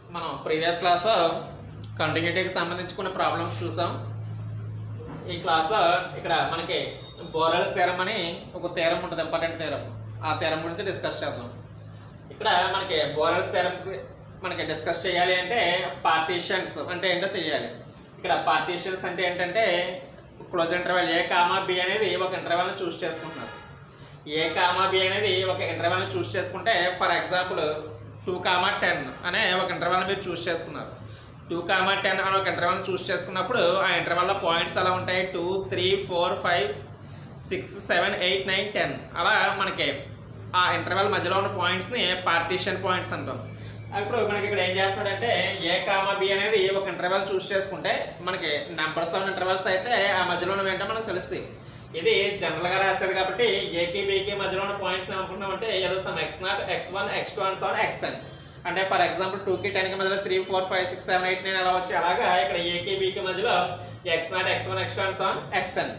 మనం ప్రీవియస్ క్లాస్లో కంటిన్యూటీకి సంబంధించి కొన్ని ప్రాబ్లమ్స్ చూసాం ఈ క్లాస్లో ఇక్కడ మనకి బోరల్స్ థీరం అని ఒక థీరం ఉంటుంది ఇంపార్టెంట్ థీరం ఆ థీరం గురించి డిస్కస్ చేద్దాం ఇక్కడ మనకి బోరల్స్ థీరం మనకి డిస్కస్ చేయాలి అంటే పార్టీషన్స్ అంటే ఏంటో తెలియాలి ఇక్కడ పార్టీషన్స్ అంటే ఏంటంటే క్లోజ్ ఇంటర్వెల్ ఏ కామా బి అనేది ఒక ఇంటర్వెల్ని చూస్ చేసుకుంటున్నారు ఏ కామా బి అనేది ఒక ఇంటర్వెల్ని చూస్ చేసుకుంటే for example two comma ten అనే ఒక ఇంటర్వెల్ని మీరు చూస్ చేసుకున్నారు టూ కామా టెన్ అని ఒక ఇంటర్వెల్ని చూస్ చేసుకున్నప్పుడు ఆ ఇంటర్వెల్లో పాయింట్స్ ఎలా ఉంటాయి two three four five six seven eight nine ten అలా మనకి ఆ ఇంటర్వెల్ మధ్యలో ఉన్న పాయింట్స్ని పార్టీషన్ పాయింట్స్ అంటాం ఇప్పుడు మనకి ఇక్కడ ఏం చేస్తాడంటే ఏ కామా బి అనేది ఒక ఇంటర్వెల్ చూస్ చేసుకుంటే మనకి నెంబర్స్లో ఉన్న ఇంటర్వెల్స్ అయితే ఆ మధ్యలో ఉన్నవి ఏంటో మనకు తెలుస్తాయి ఇది జనరల్ గా రాశారు కాబట్టి ఏకి బీకి మధ్యలో ఉన్న పాయింట్స్ ఏమనుకుంటున్నాం అంటే ఏదో some x naught x one X two and seven x n అంటే ఫర్ ఎగ్జాంపుల్ టూ కి టెన్ కి మధ్యలో three four five six seven eight nine అలా వచ్చి అలాగా ఇక్కడ ఏకి బీకి మధ్యలో x naught x one X two and seven x n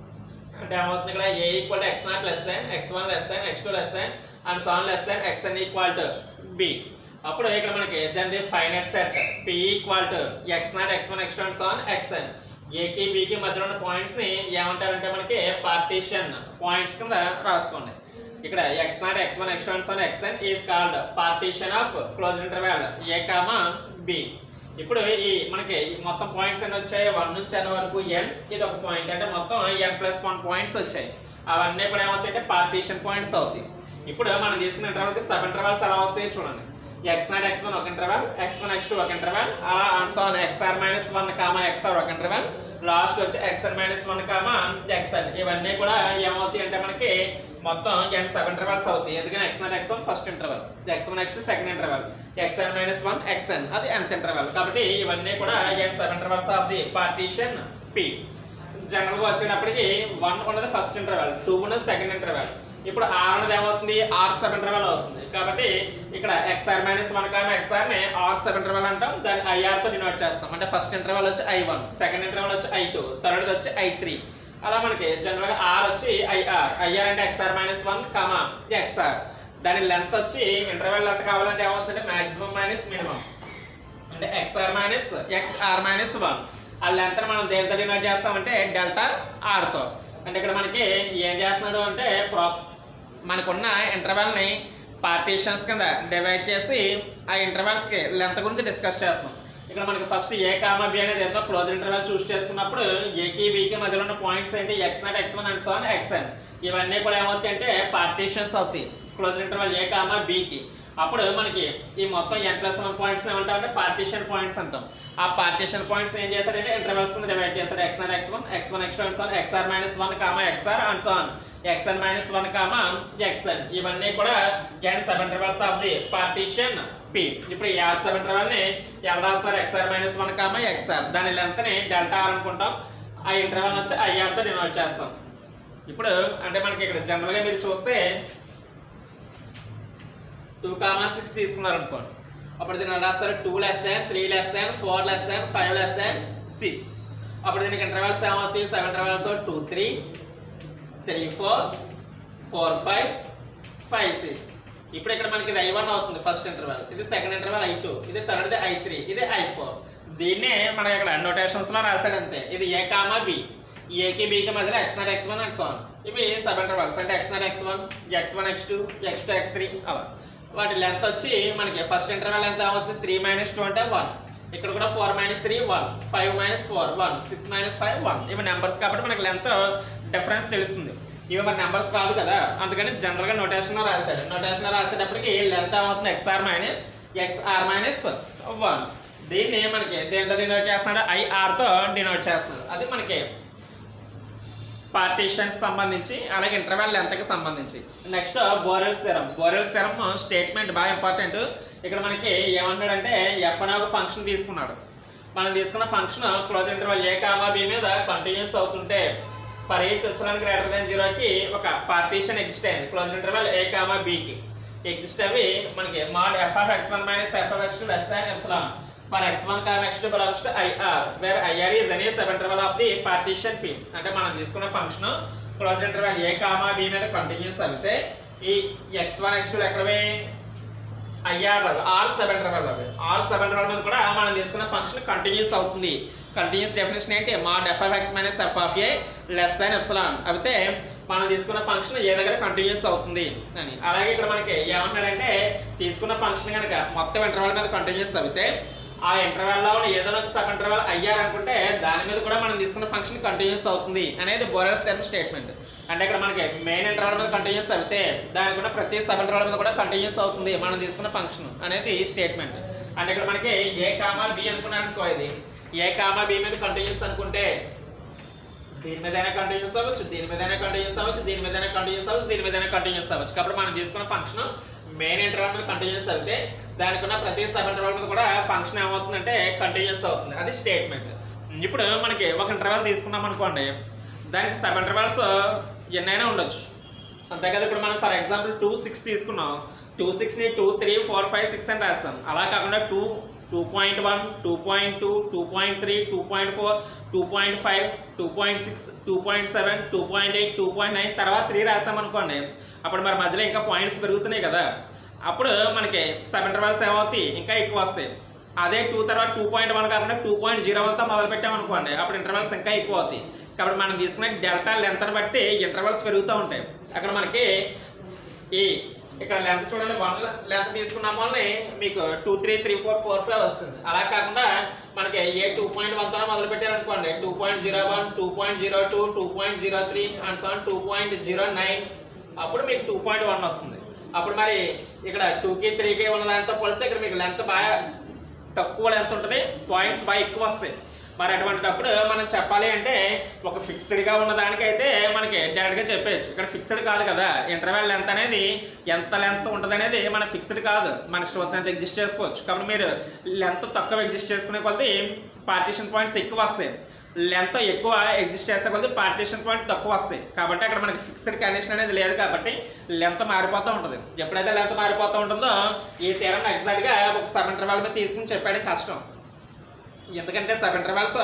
అంటే ఏమవుతుంది ఇక్కడ A equal to x naught less than x one less than x two less than and seven less than X N equal to B అప్పుడు ఇక్కడ మనకి then the final set P equal to x naught x one X two and seven x n ఏకి బికి మధ్యలో ఉన్న points ని ఏమంటారంటే మనకి పార్టీషన్ పాయింట్స్ కింద రాసుకోండి ఇక్కడ x naught x one X two and seven x n is called partition of close interval A comma B ఇప్పుడు ఈ మనకి ఈ మొత్తం పాయింట్స్ ఎన్ని వచ్చాయి వన్ నుంచి ఎన్ వరకు ఎన్ ఇది ఒక పాయింట్ అంటే మొత్తం ఎన్ ప్లస్ వన్ పాయింట్స్ వచ్చాయి అవన్నీ కూడా ఏమవుతాయి అంటే పార్టీషన్ పాయింట్స్ అవుతాయి ఇప్పుడు మనం తీసుకున్న ఇంటర్వల్కి సబ్ ఇంటర్వల్స్ ఎలా వస్తాయో చూడండి ఎక్స్ నాట్ ఎక్స్ వన్ ఒక interval x one X two ఒక ఇంటర్వెల్ అలా answer x r minus one comma x r ఒక ఇంటర్వెల్ లాస్ట్ వచ్చి x r minus one comma x r ఇవన్నీ కూడా ఏమవుతాయి అంటే మనకి మొత్తం ఎన్ సబ్ ఇంటర్వెల్స్ అవుతాయి ఎందుకంటే x naught x one first interval x one X two second interval x r minus one x n అది nth ఇంటర్వెల్ కాబట్టి ఇవన్నీ కూడా n sub intervals of the partition P general గా వచ్చేటప్పటికి వన్ ఉన్నది ఫస్ట్ ఇంటర్వెల్ టూ ఉన్నది సెకండ్ ఇంటర్వెల్ ఇప్పుడు r అనేది ఏమవుతుంది ఆర్ సబ్ ఇంటర్వెల్ అవుతుంది కాబట్టి ఇక్కడ x r minus one comma x r ని ఆర్ సబ్ ఇంటర్వెల్ అంటాం దాన్ని ఐఆర్ తో డినోట్ చేస్తాం అంటే ఫస్ట్ ఇంటర్వెల్ వచ్చి ఐ వన్ సెకండ్ ఇంటర్వెల్ వచ్చి ఐ టూ థర్డ్ వచ్చి ఐ త్రీ అలా మనకి జనరల్ గా ఆర్ వచ్చి ఐఆర్ ఐఆర్ అంటే x r minus one comma x r దాని లెంత్ వచ్చి ఇంటర్వెల్ లెంత్ కావాలంటే ఏమవుతుందంటే మాక్సిమం మైనస్ మినిమం అంటే x r minus x r minus one ఆ లెంత్ మనం దేనితో డినోట్ చేస్తామంటే డెల్టా ఆర్తో అంటే ఇక్కడ మనకి ఏం చేస్తున్నాడు అంటే ప్రా మనకున్న ఇంటర్వెల్ని పార్టీషన్స్ కింద డివైడ్ చేసి ఆ ఇంటర్వెల్స్కి లెంత్ గురించి డిస్కస్ చేస్తున్నాం ఇక్కడ మనకి ఫస్ట్ ఏ కామా బి అనేది ఎంతో క్లోజ్ ఇంటర్వెల్ చూస్ చేసుకున్నప్పుడు ఏకి బికి మధ్యలో ఉన్న పాయింట్స్ ఏంటి x naught x one and so on x n ఇవన్నీ కూడా ఏమవుతాయి అంటే పార్టీషన్స్ అవుతాయి క్లోజ్ ఇంటర్వెల్ ఏ కామా బికి అప్పుడు మనకి ఈ మొత్తం ఎన్ ప్లస్ వన్ పాయింట్స్ ఏమంటామంటే పార్టీషన్ పాయింట్స్ అంటాం ఆ పార్టీషన్ పాయింట్స్ ఏం చేశారంటే ఇంటర్వెల్స్ కింద డివైడ్ చేశారు x naught x one x one X two so on x r minus one comma x r and so on x n minus one comma x n ఇవన్నీ కూడా n sub intervals of the partition p ఇప్పుడు ఈ r sub interval ని ఎలా రాస్తారు x r minus one comma x r దాని length ని delta r అనుకుంటాం ఆ ఇంటర్వెల్ వచ్చి ఐఆర్ తో డినోట్ చేస్తాం ఇప్పుడు అంటే మనకి ఇక్కడ జనరల్ గా మీరు చూస్తే టూ కామా సిక్స్ తీసుకున్నారు అనుకోండి అప్పుడు దీన్ని ఎలా రాస్తారు two less than three less than four less than five less than six అప్పుడు దీనికి ఇంటర్వెల్స్ ఏమవుతాయి sub intervals two three three four four five five six ఇప్పుడు ఇక్కడ మనకి ఇది ఐ వన్ అవుతుంది ఫస్ట్ ఇంటర్వెల్ ఇది సెకండ్ ఇంటర్వెల్ ఐ టూ ఇది థర్డ్ ఐ త్రీ ఇది ఐ ఫోర్ దీన్నే మనకి ఇక్కడ నోటేషన్స్ లో రాశాడు అంతే ఇది ఏ కామా బి ఏకి బికి మధ్యలో x naught x one and so ఇవి సబ్ ఇంటర్వెల్స్ అంటే x naught x one x one X two x two x three అలా వాటి లెంత్ వచ్చి మనకి ఫస్ట్ ఇంటర్వెల్ ఎంత అవుతుంది త్రీ మైనస్ టూ అంటే వన్ ఇక్కడ కూడా four minus three one five minus four one six minus five one ఇవి నెంబర్స్ కాబట్టి మనకి లెంత్ డిఫరెన్స్ తెలుస్తుంది ఇవి మరి నెంబర్స్ కాదు కదా అందుకని జనరల్ గా నోటేషన్ రాశాడు నోటేషన్ రాసేటప్పటికి లెంత్ ఏమవుతుంది x r minus x r minus one దీన్ని మనకి దేంతో డినోట్ చేస్తున్నాడు ఐఆర్ తో డినోట్ చేస్తున్నాడు అది మనకి పార్టీషన్స్ సంబంధించి అలాగే ఇంటర్వెల్ లెంత్కి సంబంధించి నెక్స్ట్ బోరెల్స్ స్థిరం బోరెల్స్ స్థిరం స్టేట్మెంట్ బాగా ఇంపార్టెంట్ ఇక్కడ మనకి ఏమంటాడంటే ఎఫ్ అనే ఒక ఫంక్షన్ తీసుకున్నాడు మనం తీసుకున్న ఫంక్షన్ క్లోజ్ ఇంటర్వెల్ ఏ కామా బి మీద కంటిన్యూస్ అవుతుంటే for each epsilon greater than జీరోకి ఒక పార్టీషన్ ఎగ్జిస్ట్ అయింది క్లోజ్ ఇంటర్వెల్ ఏ కామా బికి ఎగ్జిస్ట్ అవి మనకి mod F of X one minus F of X two less than epsilon for x one comma x two belongs to I r where I r is అనే sub interval of the partition p అంటే మనం తీసుకున్న function close interval ఏ comma B మీద continuous అయితే ఈ x one X two ఎక్కడవి I r r sub interval అవి r sub interval మీద కూడా మనం తీసుకున్న ఫంక్షన్ కంటిన్యూస్ అవుతుంది కంటిన్యూస్ డెఫినేషన్ ఏంటి mod F of X minus F of a less than epsilon అయితే మనం తీసుకున్న ఫంక్షన్ ఏ దగ్గర కంటిన్యూస్ అవుతుంది అని అలాగే ఇక్కడ మనకి ఏమంటున్నాడంటే తీసుకున్న ఫంక్షన్ కనుక మొత్తం ఇంటర్వల్ మీద కంటిన్యూస్ అవుతే ఆ ఇంటర్వెల్ లో ఉన్న ఏదో ఒక సబ్ ఇంటర్వెల్ అయ్యారనుకుంటే దాని మీద కూడా మనం తీసుకున్న ఫంక్షన్ కంటిన్యూస్ అవుతుంది అనేది బోరస్ థెరమ్ స్టేట్మెంట్ అంటే ఇక్కడ మనకి మెయిన్ ఇంటర్వెల్ మీద కంటిన్యూస్ అవుతే దానికి కూడా ప్రతి సబ్ ఇంటర్వెల్ మీద కూడా కంటిన్యూస్ అవుతుంది మనం తీసుకున్న ఫంక్షన్ అనేది స్టేట్మెంట్ అంటే ఇక్కడ మనకి ఏ కామా బి అనుకున్నాను అనుకో ఇది ఏ కామా బి మీద కంటిన్యూస్ అనుకుంటే దీని మీదైనా కంటిన్యూస్ అవ్వచ్చు దీని మీదైనా కంటిన్యూస్ అవ్వచ్చు దీని మీదైనా కంటిన్యూస్ అవ్వచ్చు దీని మీదైనా కంటిన్యూస్ అవ్వచ్చు కాబట్టి మనం తీసుకున్న ఫంక్షన్ మెయిన్ ఇంటర్వల్ మీద కంటిన్యూస్ అవుతే దానికి ఉన్న ప్రతి సబ్ ఇంటర్వల్ మీద కూడా ఫంక్షన్ ఏమవుతుందంటే కంటిన్యూస్ అవుతుంది అది స్టేట్మెంట్ ఇప్పుడు మనకి ఒక ఇంటర్వల్ తీసుకున్నాం అనుకోండి దానికి సబ్ ఇంటర్వల్స్ ఎన్నైనా ఉండొచ్చు అంతే కదా ఇప్పుడు మనం ఫర్ ఎగ్జాంపుల్ టూ సిక్స్ తీసుకున్నాం టూ సిక్స్ని two three four five six అని రాస్తాం అలా కాకుండా two two point one two point two two point three two point four two point five two point six two point seven two point eight two point nine తర్వాత three రాసాం అనుకోండి అప్పుడు మరి మధ్యలో ఇంకా పాయింట్స్ పెరుగుతున్నాయి కదా అప్పుడు మనకి సబ్ ఇంటర్వల్స్ ఏమవుతాయి ఇంకా ఎక్కువ వస్తాయి అదే టూ తర్వాత టూ పాయింట్ వన్ కాకుండా టూ పాయింట్ జీరో వన్తో మొదలు పెట్టామనుకోండి అప్పుడు ఇంటర్వల్స్ ఇంకా ఎక్కువ అవుతాయి కాబట్టి మనం తీసుకునే డెల్టా లెంత్ని బట్టి ఇంటర్వల్స్ పెరుగుతూ ఉంటాయి అక్కడ మనకి ఈ ఇక్కడ లెంత్ చూడండి వన్ లెంత్ తీసుకున్నాం వల్ల మీకు two three three four four five వస్తుంది అలా కాకుండా మనకి ఏ టూ పాయింట్ వన్తో మొదలు పెట్టారనుకోండి two point zero one two point zero two two point zero three and so on two point zero nine అప్పుడు మీకు టూ పాయింట్ వన్ వస్తుంది అప్పుడు మరి ఇక్కడ టూకి త్రీకి ఉన్న దానితో పోలిస్తే ఇక్కడ మీకు లెంత్ బాగా తక్కువ లెంత్ ఉంటుంది పాయింట్స్ బాగా ఎక్కువ వస్తాయి మరి అటువంటిటప్పుడు మనం చెప్పాలి అంటే ఒక ఫిక్స్డ్గా ఉన్న దానికైతే మనకి డైరెక్ట్గా చెప్పేయచ్చు ఇక్కడ ఫిక్స్డ్ కాదు కదా ఇంటర్వెల్ లెంత్ అనేది ఎంత లెంత్ ఉంటుంది అనేది మన ఫిక్స్డ్ కాదు మన ఇష్టం వచ్చినంత ఎగ్జిస్ట్ చేసుకోవచ్చు కాబట్టి మీరు లెంత్ తక్కువ ఎగ్జిస్ట్ చేసుకునే కొద్దీ పార్టీషన్ పాయింట్స్ ఎక్కువ వస్తాయి లెంత్ ఎక్కువ ఎగ్జిస్ట్ చేసే కొద్దీ పార్టీషన్ పాయింట్ తక్కువ వస్తాయి కాబట్టి అక్కడ మనకి ఫిక్స్డ్ కండిషన్ అనేది లేదు కాబట్టి లెంత్ మారిపోతూ ఉంటుంది ఎప్పుడైతే లెంత్ మారిపోతూ ఉంటుందో ఈ తీరం ఎగ్జాక్ట్గా ఒక సబ్ ఇంటర్వెల్ మీద తీసుకుని చెప్పడం కష్టం ఎందుకంటే సబ్ ఇంటర్వెల్స్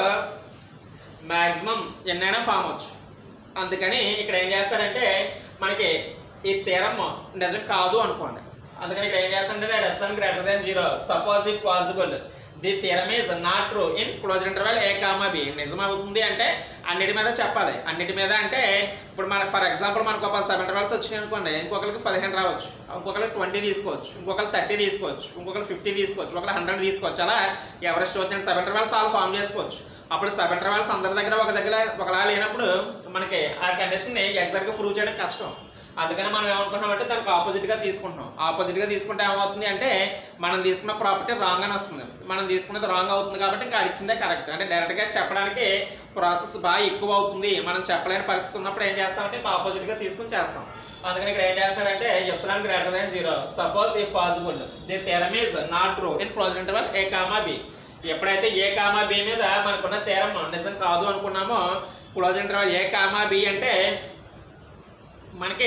మ్యాక్సిమం ఎన్నైనా ఫామ్ అవచ్చు అందుకని ఇక్కడ ఏం చేస్తారంటే మనకి ఈ తీరం నిజం కాదు అనుకోండి అందుకని ఇక్కడ ఏం చేస్తారంటే epsilon greater than zero suppose if possible the theorem is not true in close interval A comma b నిజం అవుతుంది అంటే అన్నిటి మీద చెప్పాలి అన్నిటి మీద అంటే ఇప్పుడు మన ఫర్ ఎగ్జాంపుల్ మనకు ఒక సెవెన్ ఇంటర్వెల్స్ వచ్చినాయి అనుకోండి ఇంకొకరికి పదిహేను రావచ్చు ఇంకొకరికి ట్వంటీ తీసుకోవచ్చు ఇంకొకరికి థర్టీ తీసుకోవచ్చు ఇంకొకరికి ఫిఫ్టీ తీసుకోవచ్చు ఒకరికి హండ్రెడ్ తీసుకోవచ్చు అలా ఎవరెస్ట్ వచ్చిన సెవెన్ ఇంటర్వెల్స్ ఆల్ ఫామ్ చేసుకోవచ్చు అప్పుడు సెవెన్ ఇంటర్వెల్స్ అందరి దగ్గర ఒక దగ్గర ఒకలా లేనప్పుడు మనకి ఆ కండిషన్ని ఎగ్జాక్ట్గా ప్రూవ్ చేయడం కష్టం అందుకని మనం ఏమనుకున్నామంటే దానికి ఆపోజిట్గా తీసుకుంటాం ఆపోజిట్గా తీసుకుంటే ఏమవుతుంది అంటే మనం తీసుకున్న ప్రాపర్టీ రాంగ్ అని వస్తుంది మనం తీసుకున్నది రాంగ్ అవుతుంది కాబట్టి ఇంకా అది ఇచ్చిందే కరెక్ట్ అంటే డైరెక్ట్గా చెప్పడానికి ప్రాసెస్ బాగా ఎక్కువ అవుతుంది మనం చెప్పలేని పరిస్థితి ఉన్నప్పుడు ఏం చేస్తామంటే ఇంకా ఆపోజిట్గా తీసుకుని చేస్తాం అందుకని ఇక్కడ ఏం చేస్తాడంటే epsilon greater than zero suppose if possible the theorem is not true in close interval A comma b ఎప్పుడైతే ఏ కామా బి మీద మనకున్న తీరం నిజం కాదు అనుకున్నామో క్లోజ్ ఇంటర్వల్ ఏ కామా బి అంటే మనకి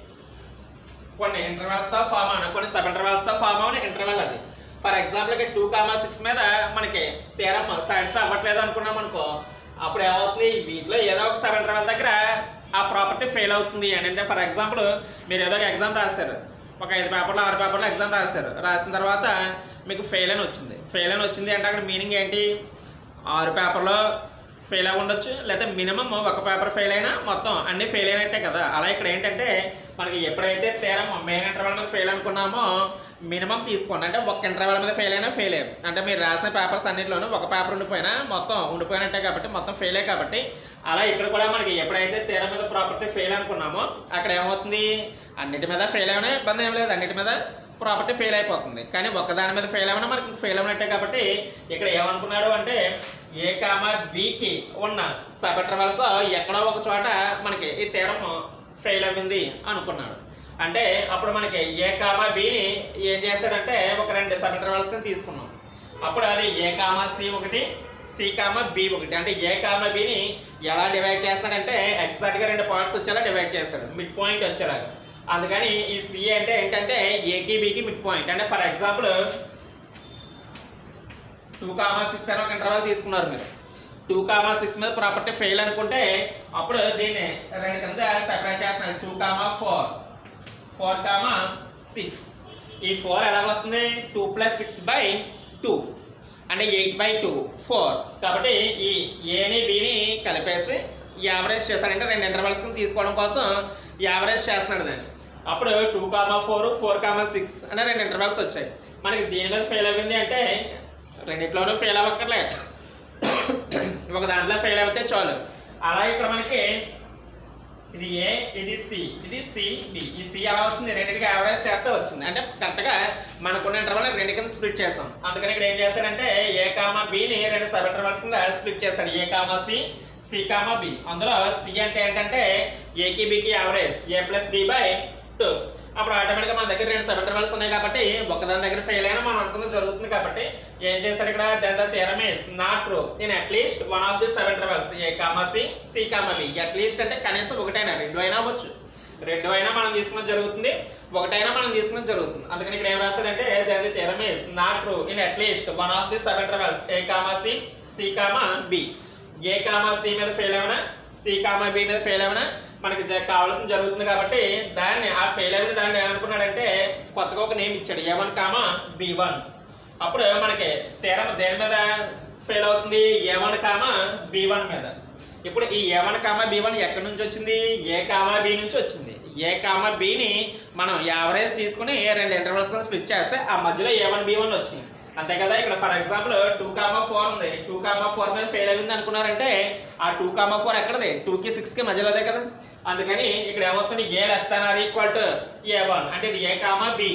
కొన్ని ఇంటర్వెల్స్ తో ఫామ్ అవును కొన్ని సబ్ ఇంటర్వెల్స్ తో ఫామ్ అవును ఇంటర్వెల్ అది for example two comma six మీద మనకి తీరం సాటిస్ఫై అవ్వట్లేదు అనుకున్నాం అనుకో అప్పుడు ఏమవుతుంది వీటిలో ఏదో ఒక సబ్ ఇంటర్వెల్ దగ్గర ఆ ప్రాపర్టీ ఫెయిల్ అవుతుంది అని అంటే ఫర్ ఎగ్జాంపుల్ మీరు ఏదో ఒక ఎగ్జామ్ రాశారు ఒక ఐదు పేపర్లు ఆరు పేపర్లు ఎగ్జామ్ రాశారు రాసిన తర్వాత మీకు ఫెయిల్ అని వచ్చింది ఫెయిల్ అని వచ్చింది అంటే అక్కడ మీనింగ్ ఏంటి ఆరు పేపర్లో ఫెయిల్ అవ్వ ఉండొచ్చు లేదా మినిమం ఒక పేపర్ ఫెయిల్ అయినా మొత్తం అన్ని ఫెయిల్ అయినట్టే కదా అలా ఇక్కడ ఏంటంటే మనకి ఎప్పుడైతే తీరం మెయిన్ ఇంటర్వల్ మీద ఫెయిల్ అనుకున్నామో మినిమం తీసుకోండి అంటే ఒక ఇంటర్వల్ మీద ఫెయిల్ అయినా ఫెయిల్ అయ్యారు అంటే మీరు రాసిన పేపర్స్ అన్నింటిలోనూ ఒక పేపర్ ఉండిపోయినా మొత్తం ఉండిపోయినట్టే కాబట్టి మొత్తం ఫెయిల్ అయ్యి కాబట్టి అలా ఇక్కడ కూడా మనకి ఎప్పుడైతే తీరం మీద ప్రాపర్టీ ఫెయిల్ అనుకున్నామో అక్కడ ఏమవుతుంది అన్నిటి మీద ఫెయిల్ అయినా ఇబ్బంది ఏం లేదు అన్నిటి మీద ప్రాపర్టీ ఫెయిల్ అయిపోతుంది కానీ ఒక్కదాని మీద ఫెయిల్ అయినా మనకి ఫెయిల్ అయినట్టే కాబట్టి ఇక్కడ ఏమనుకున్నాడు అంటే ఏ కామా బికి ఉన్న సబ్ ఇంటర్వల్స్ లో ఎక్కడో ఒక చోట మనకి ఈ తీరం ఫెయిల్ అయింది అనుకున్నాడు అంటే అప్పుడు మనకి ఏ కామా బిని ఏం చేస్తాడంటే ఒక రెండు సబ్ ఇంటర్వల్స్ కింద తీసుకున్నాం అప్పుడు అది ఏ కామా సి ఒకటి సి కామా బి ఒకటి అంటే ఏ కామా బిని ఎలా డివైడ్ చేస్తాడంటే ఎగ్జాక్ట్గా రెండు పాయింట్స్ వచ్చేలా డివైడ్ చేస్తాడు మిడ్ పాయింట్ వచ్చేలాగా అందుకని ఈ సి అంటే ఏంటంటే ఏకి బికి మిడ్ పాయింట్ అంటే for example two comma six అని ఒక ఇంటర్వల్ తీసుకున్నారు మీరు టూ కామా సిక్స్ మీద ప్రాపర్టీ ఫెయిల్ అనుకుంటే అప్పుడు దీన్ని రెండు కింద సెపరేట్ చేస్తున్నాడు two comma four four comma six ఈ ఫోర్ ఎలా వస్తుంది two plus six by two అంటే ఎయిట్ బై టూ ఫోర్ కాబట్టి ఈ ఏని బిని కలిపేసి యావరేజ్ చేస్తాడంటే రెండు ఇంటర్వల్స్ తీసుకోవడం కోసం యావరేజ్ చేస్తున్నాడు దాన్ని అప్పుడు two comma four four comma six అనే రెండు ఇంటర్వల్స్ వచ్చాయి మనకి దీని మీద ఫెయిల్ అయింది అంటే రెండిట్లోనూ ఫెయిల్ అవ్వక్కర్లేదు ఒక దాంట్లో ఫెయిల్ అయితే చాలు అలా ఇక్కడ మనకి ఇది ఏ ఇది సి ఇది సి బి ఈ సి ఎలా వచ్చింది రెండింటికి యావరేజ్ చేస్తే వచ్చింది అంటే కరెక్ట్గా మనకున్న ఇంటర్వల్ రెండు కింద స్ప్లిట్ చేస్తాం అందుకని ఇక్కడ ఏం చేస్తాడంటే ఏ కామా బిని రెండు సబ్ ఇంటర్వల్స్ కింద స్ప్లిట్ చేస్తాడు a comma C C comma b అందులో సి అంటే ఏంటంటే ఏకి బికి average a plus B by two అప్పుడు ఆటోమేటిక్గా మన దగ్గర రెండు సబ్ ఇంటర్వల్స్ ఉన్నాయి కాబట్టి ఒకదాని దగ్గర ఫెయిల్ అయినా మనం అనుకున్నది జరుగుతుంది కాబట్టి ఏం చేశారు ఇక్కడ then the theorem is not true in at least one of the sub intervals A comma C C comma b at least అంటే కనీసం ఒకటైనా రెండు అయినా అవ్వచ్చు రెండు అయినా మనం తీసుకున్నది జరుగుతుంది ఒకటైనా మనం తీసుకున్నది జరుగుతుంది అందుకని ఇక్కడ ఏం రాస్తారంటే then the theorem is not true in at least one of the sub intervals A comma C C comma B A comma C మీద ఫెయిల్ అయినా సి కామా బి మీద ఫెయిల్ అయినా మనకి జ- కావాల్సిన జరుగుతుంది కాబట్టి దాన్ని ఆ ఫెయిల్ అయిన దాన్ని ఏమనుకున్నాడంటే కొత్తగా ఒక నేమ్ ఇచ్చాడు a one comma B one అప్పుడు మనకి తీరం దేని మీద ఫెయిల్ అవుతుంది ఏ వన్ కామా బి వన్ మీద ఇప్పుడు ఈ ఏ వన్ కామా బి వన్ ఎక్కడి నుంచి వచ్చింది ఏ కామా బి నుంచి వచ్చింది ఏ కామా బిని మనం యావరేజ్ తీసుకుని రెండు ఇంటర్వల్స్ స్ప్లిట్ చేస్తే ఆ మధ్యలో ఏ వన్ బి వన్ వచ్చింది అంతే కదా ఇక్కడ for example two comma four ఉంది టూ కామా ఫోర్ మీద ఫెయిల్ అయింది అనుకున్నారంటే ఆ టూ కామా ఫోర్ ఎక్కడది టూ కి సిక్స్ కి మధ్యలో అదే కదా అందుకని ఇక్కడ ఏమవుతుంది a less than or equal to A one అంటే ఇది ఏ కామా బి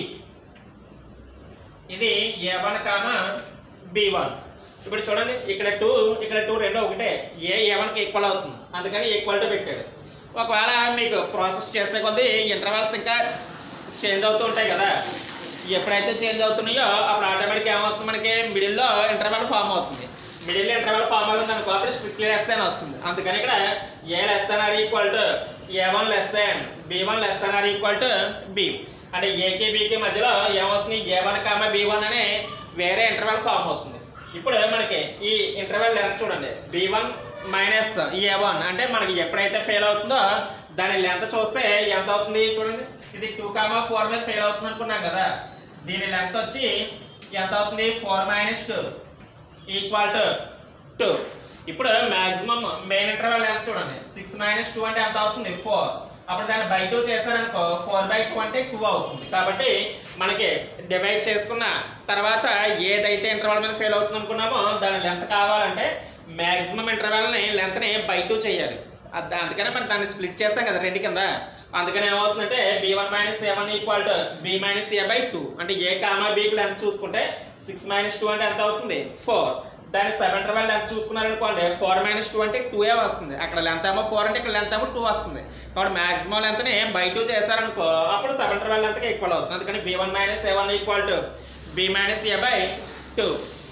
ఇది a one comma B one ఇప్పుడు చూడండి ఇక్కడ టూ ఇక్కడ టూ రెండు ఒకటే ఏ ఏ వన్కి ఈక్వల్ అవుతుంది అందుకని ఈక్వల్ టు పెట్టాడు ఒకవేళ మీకు ప్రాసెస్ చేసే కొద్దీ ఇంటర్వల్స్ ఇంకా చేంజ్ అవుతూ ఉంటాయి కదా ఎప్పుడైతే చేంజ్ అవుతున్నాయో అప్పుడు ఆటోమేటిక్ ఏమవుతుంది మనకి మిడిల్లో ఇంటర్వల్ ఫామ్ అవుతుంది మిడిల్ ఇంటర్వల్ ఫామ్ అవుతుంది అనుకో అప్పుడు స్ట్రిక్ట్లీ లెస్ దాన్ వస్తుంది అందుకని ఇక్కడ a less than or equal to A one less than b one less than or equal to b అంటే ఏకి బికి మధ్యలో ఏమవుతుంది ఏ వన్ కామ బి వన్ అనే వేరే ఇంటర్వల్ ఫామ్ అవుతుంది ఇప్పుడు మనకి ఈ ఇంటర్వెల్ లెంత్ చూడండి బి వన్ మైనస్ ఏ వన్ అంటే మనకి ఎప్పుడైతే ఫెయిల్ అవుతుందో దాని లెంత్ చూస్తే ఎంత అవుతుంది చూడండి ఇది టూ కామా ఫోర్ మీద ఫెయిల్ అవుతుంది అనుకున్నాం కదా దీని లెంత్ వచ్చి ఎంత అవుతుంది four minus two equal to two ఇప్పుడు మాక్సిమం మెయిన్ ఇంటర్వెల్ ఎంత చూడండి సిక్స్ మైనస్ టూ అంటే ఎంత అవుతుంది ఫోర్ అప్పుడు దాన్ని బై టూ చేశారనుకో ఫోర్ బై టూ అంటే టూ అవుతుంది కాబట్టి మనకి డివైడ్ చేసుకున్న తర్వాత ఏదైతే ఇంటర్వల్ మీద ఫెయిల్ అవుతుంది అనుకున్నామో దాని లెంత్ కావాలంటే మాక్సిమం ఇంటర్వెల్ని లెంత్ని బై టూ చేయాలి అద్- అందుకనే మనం దాన్ని స్ప్లిట్ చేస్తాం కదా రెండు కింద అందుకని ఏమవుతుందంటే b one minus A one equal to B minus A by two అంటే ఏ కామా బీకి లెంత్ చూసుకుంటే సిక్స్ మైనస్ టూ అంటే ఎంత అవుతుంది ఫోర్ దాని సెవెన్ ఇంటర్వెల్ లెంత్ చూసుకున్నారనుకోండి ఫోర్ మైనస్ టూ అంటే టూ ఏ వస్తుంది అక్కడ లెంత్ ఏమో ఫోర్ అంటే ఇక్కడ లెంత్ ఏమో టూ వస్తుంది కాబట్టి మాక్సిమం లెంత్ని బై టూ చేశారనుకో అప్పుడు సెవెన్ ఇంటర్వెల్ లెంత్కి ఈక్వల్ అవుతుంది అందుకని b one minus A one equal to B minus A by two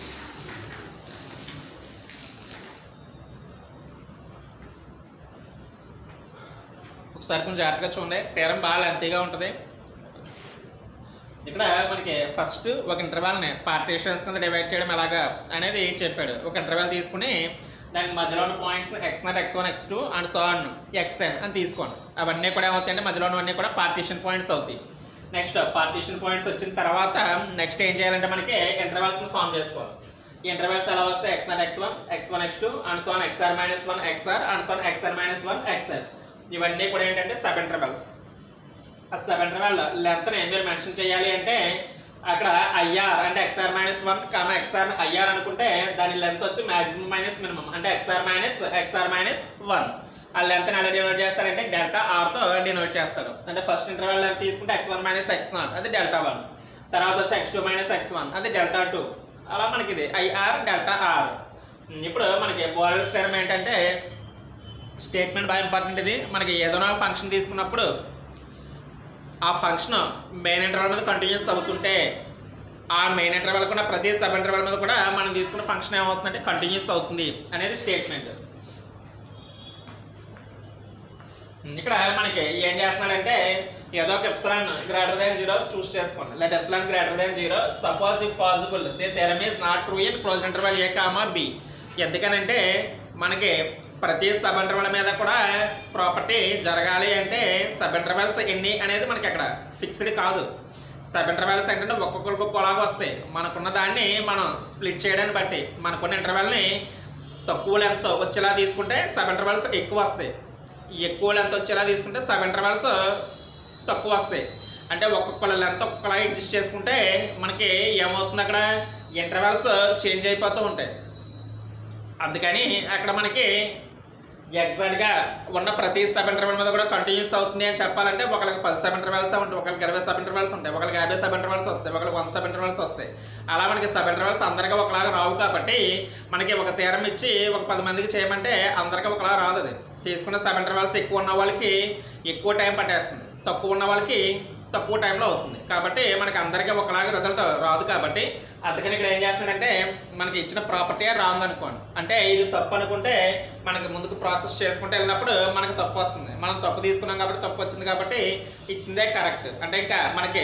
ఒకసారి కొంచెం జాగ్రత్తగా చూడండి తీరం బాగా లెంతీగా ఉంటుంది ఇక్కడ మనకి ఫస్ట్ ఒక ఇంటర్వెల్ని పార్టీషన్స్ కింద డివైడ్ చేయడం ఎలాగా అనేది చెప్పాడు ఒక ఇంటర్వెల్ తీసుకుని దానికి మధ్యలో ఉన్న points x naught x one X two and so on x n అని తీసుకోండి అవన్నీ కూడా ఏమవుతాయంటే మధ్యలో ఉన్నవన్నీ కూడా పార్టీషన్ పాయింట్స్ అవుతాయి నెక్స్ట్ పార్టీషన్ పాయింట్స్ వచ్చిన తర్వాత నెక్స్ట్ ఏం చేయాలంటే మనకి ఇంటర్వెల్స్ని ఫామ్ చేసుకోవాలి ఈ ఇంటర్వెల్స్ ఎలా వస్తే x naught x one x one X two and so x r minus one x r and so x r minus one x r ఇవన్నీ కూడా ఏంటంటే సబ్ ఇంటర్వెల్స్ ఆ సబ్ ఇంటర్వెల్ లెంత్ని మీరు మెన్షన్ చేయాలి అంటే అక్కడ ఐఆర్ అంటే x r minus one comma x r I r అనుకుంటే దాని లెంత్ వచ్చి మాక్సిమం మైనస్ మినిమం అంటే x r minus x r minus one ఆ లెంత్ ఎలా డినోట్ చేస్తారంటే డెల్టా ఆర్తో డినోట్ చేస్తారు అంటే ఫస్ట్ ఇంటర్వెల్ లెంత్ తీసుకుంటే x one minus x naught అది డెల్టా వన్ తర్వాత వచ్చి x two minus x one అది డెల్టా టూ అలా మనకి ఇది ఐఆర్ డెల్టా ఆర్ ఇప్పుడు మనకి బోర్డర్ స్థిరం ఏంటంటే స్టేట్మెంట్ బాగా ఇంపార్టెంట్ ఇది మనకి ఏదైనా ఫంక్షన్ తీసుకున్నప్పుడు ఆ ఫంక్షన్ మెయిన్ ఇంటర్వల్ మీద కంటిన్యూస్ అవుతుంటే ఆ మెయిన్ ఇంటర్వల్ కూడా ప్రతి సబ్ ఇంటర్వల్ మీద కూడా మనం తీసుకున్న ఫంక్షన్ ఏమవుతుందంటే కంటిన్యూస్ అవుతుంది అనేది స్టేట్మెంట్ ఇక్కడ మనకి ఏం చేస్తున్నాడంటే ఏదో ఒక epsilon greater than zero choose చేసుకోండి let epsilon greater than zero suppose if possible the theorem is not true in close interval A comma b ఎందుకనంటే మనకి ప్రతి సబ్ ఇంటర్వల్ మీద కూడా ప్రాపర్టీ జరగాలి అంటే సబ్ ఇంటర్వల్స్ ఎన్ని అనేది మనకి అక్కడ ఫిక్స్డ్ కాదు సబ్ ఇంటర్వెల్స్ ఏంటంటే ఒక్కొక్కరికి ఒక్కోలాగా వస్తాయి మనకున్న దాన్ని మనం స్ప్లిట్ చేయడాన్ని బట్టి మనకున్న ఇంటర్వెల్ని తక్కువ లెంత్ వచ్చేలా తీసుకుంటే సబ్ ఇంటర్వెల్స్ ఎక్కువ వస్తాయి ఎక్కువ లెంత్ వచ్చేలా తీసుకుంటే సబ్ ఇంటర్వెల్స్ తక్కువ వస్తాయి అంటే ఒక్కొక్కళ్ళ లెంత్ ఒక్కొక్కలా అడ్జస్ట్ చేసుకుంటే మనకి ఏమవుతుంది అక్కడ ఇంటర్వెల్స్ చేంజ్ అయిపోతూ ఉంటాయి అందుకని అక్కడ మనకి ఎగ్జాక్ట్గా ఉన్న ప్రతి సబ్ ఇంటర్వెల్ మీద కూడా కంటిన్యూస్ అవుతుంది అని చెప్పాలంటే ఒకరికి పది సబ్ ఇంటర్వెల్స్ ఉంటాయి ఒకరికి ఇరవై సబ్ ఇంటర్వెల్స్ ఉంటాయి ఒకరికి యాభై సబ్ ఇంటర్వెల్స్ వస్తాయి ఒకరికి వంద సబ్ ఇంటర్వెల్స్ వస్తాయి అలా మనకి సబ్ ఇంటర్వెల్స్ అందరికీ ఒకలాగా రావు కాబట్టి మనకి ఒక తీరం ఇచ్చి ఒక పది మందికి చేయమంటే అందరికీ ఒకలా రాదు అది తీసుకున్న సబ్ ఇంటర్వెల్స్ ఎక్కువ ఉన్న వాళ్ళకి ఎక్కువ టైం పట్టేస్తుంది తక్కువ ఉన్న వాళ్ళకి తక్కువ టైంలో అవుతుంది కాబట్టి మనకి అందరికీ ఒకలాగా రిజల్ట్ రాదు కాబట్టి అందుకని ఇక్కడ ఏం చేస్తున్నాడంటే మనకి ఇచ్చిన ప్రాపర్టీ రాంగ్ అనుకోండి అంటే ఇది తప్పు అనుకుంటే మనకి ముందుకు ప్రాసెస్ చేసుకుంటే వెళ్ళినప్పుడు మనకి తప్పు వస్తుంది మనం తప్పు తీసుకున్నాం కాబట్టి తప్పు వచ్చింది కాబట్టి ఇచ్చిందే కరెక్ట్ అంటే ఇంకా మనకి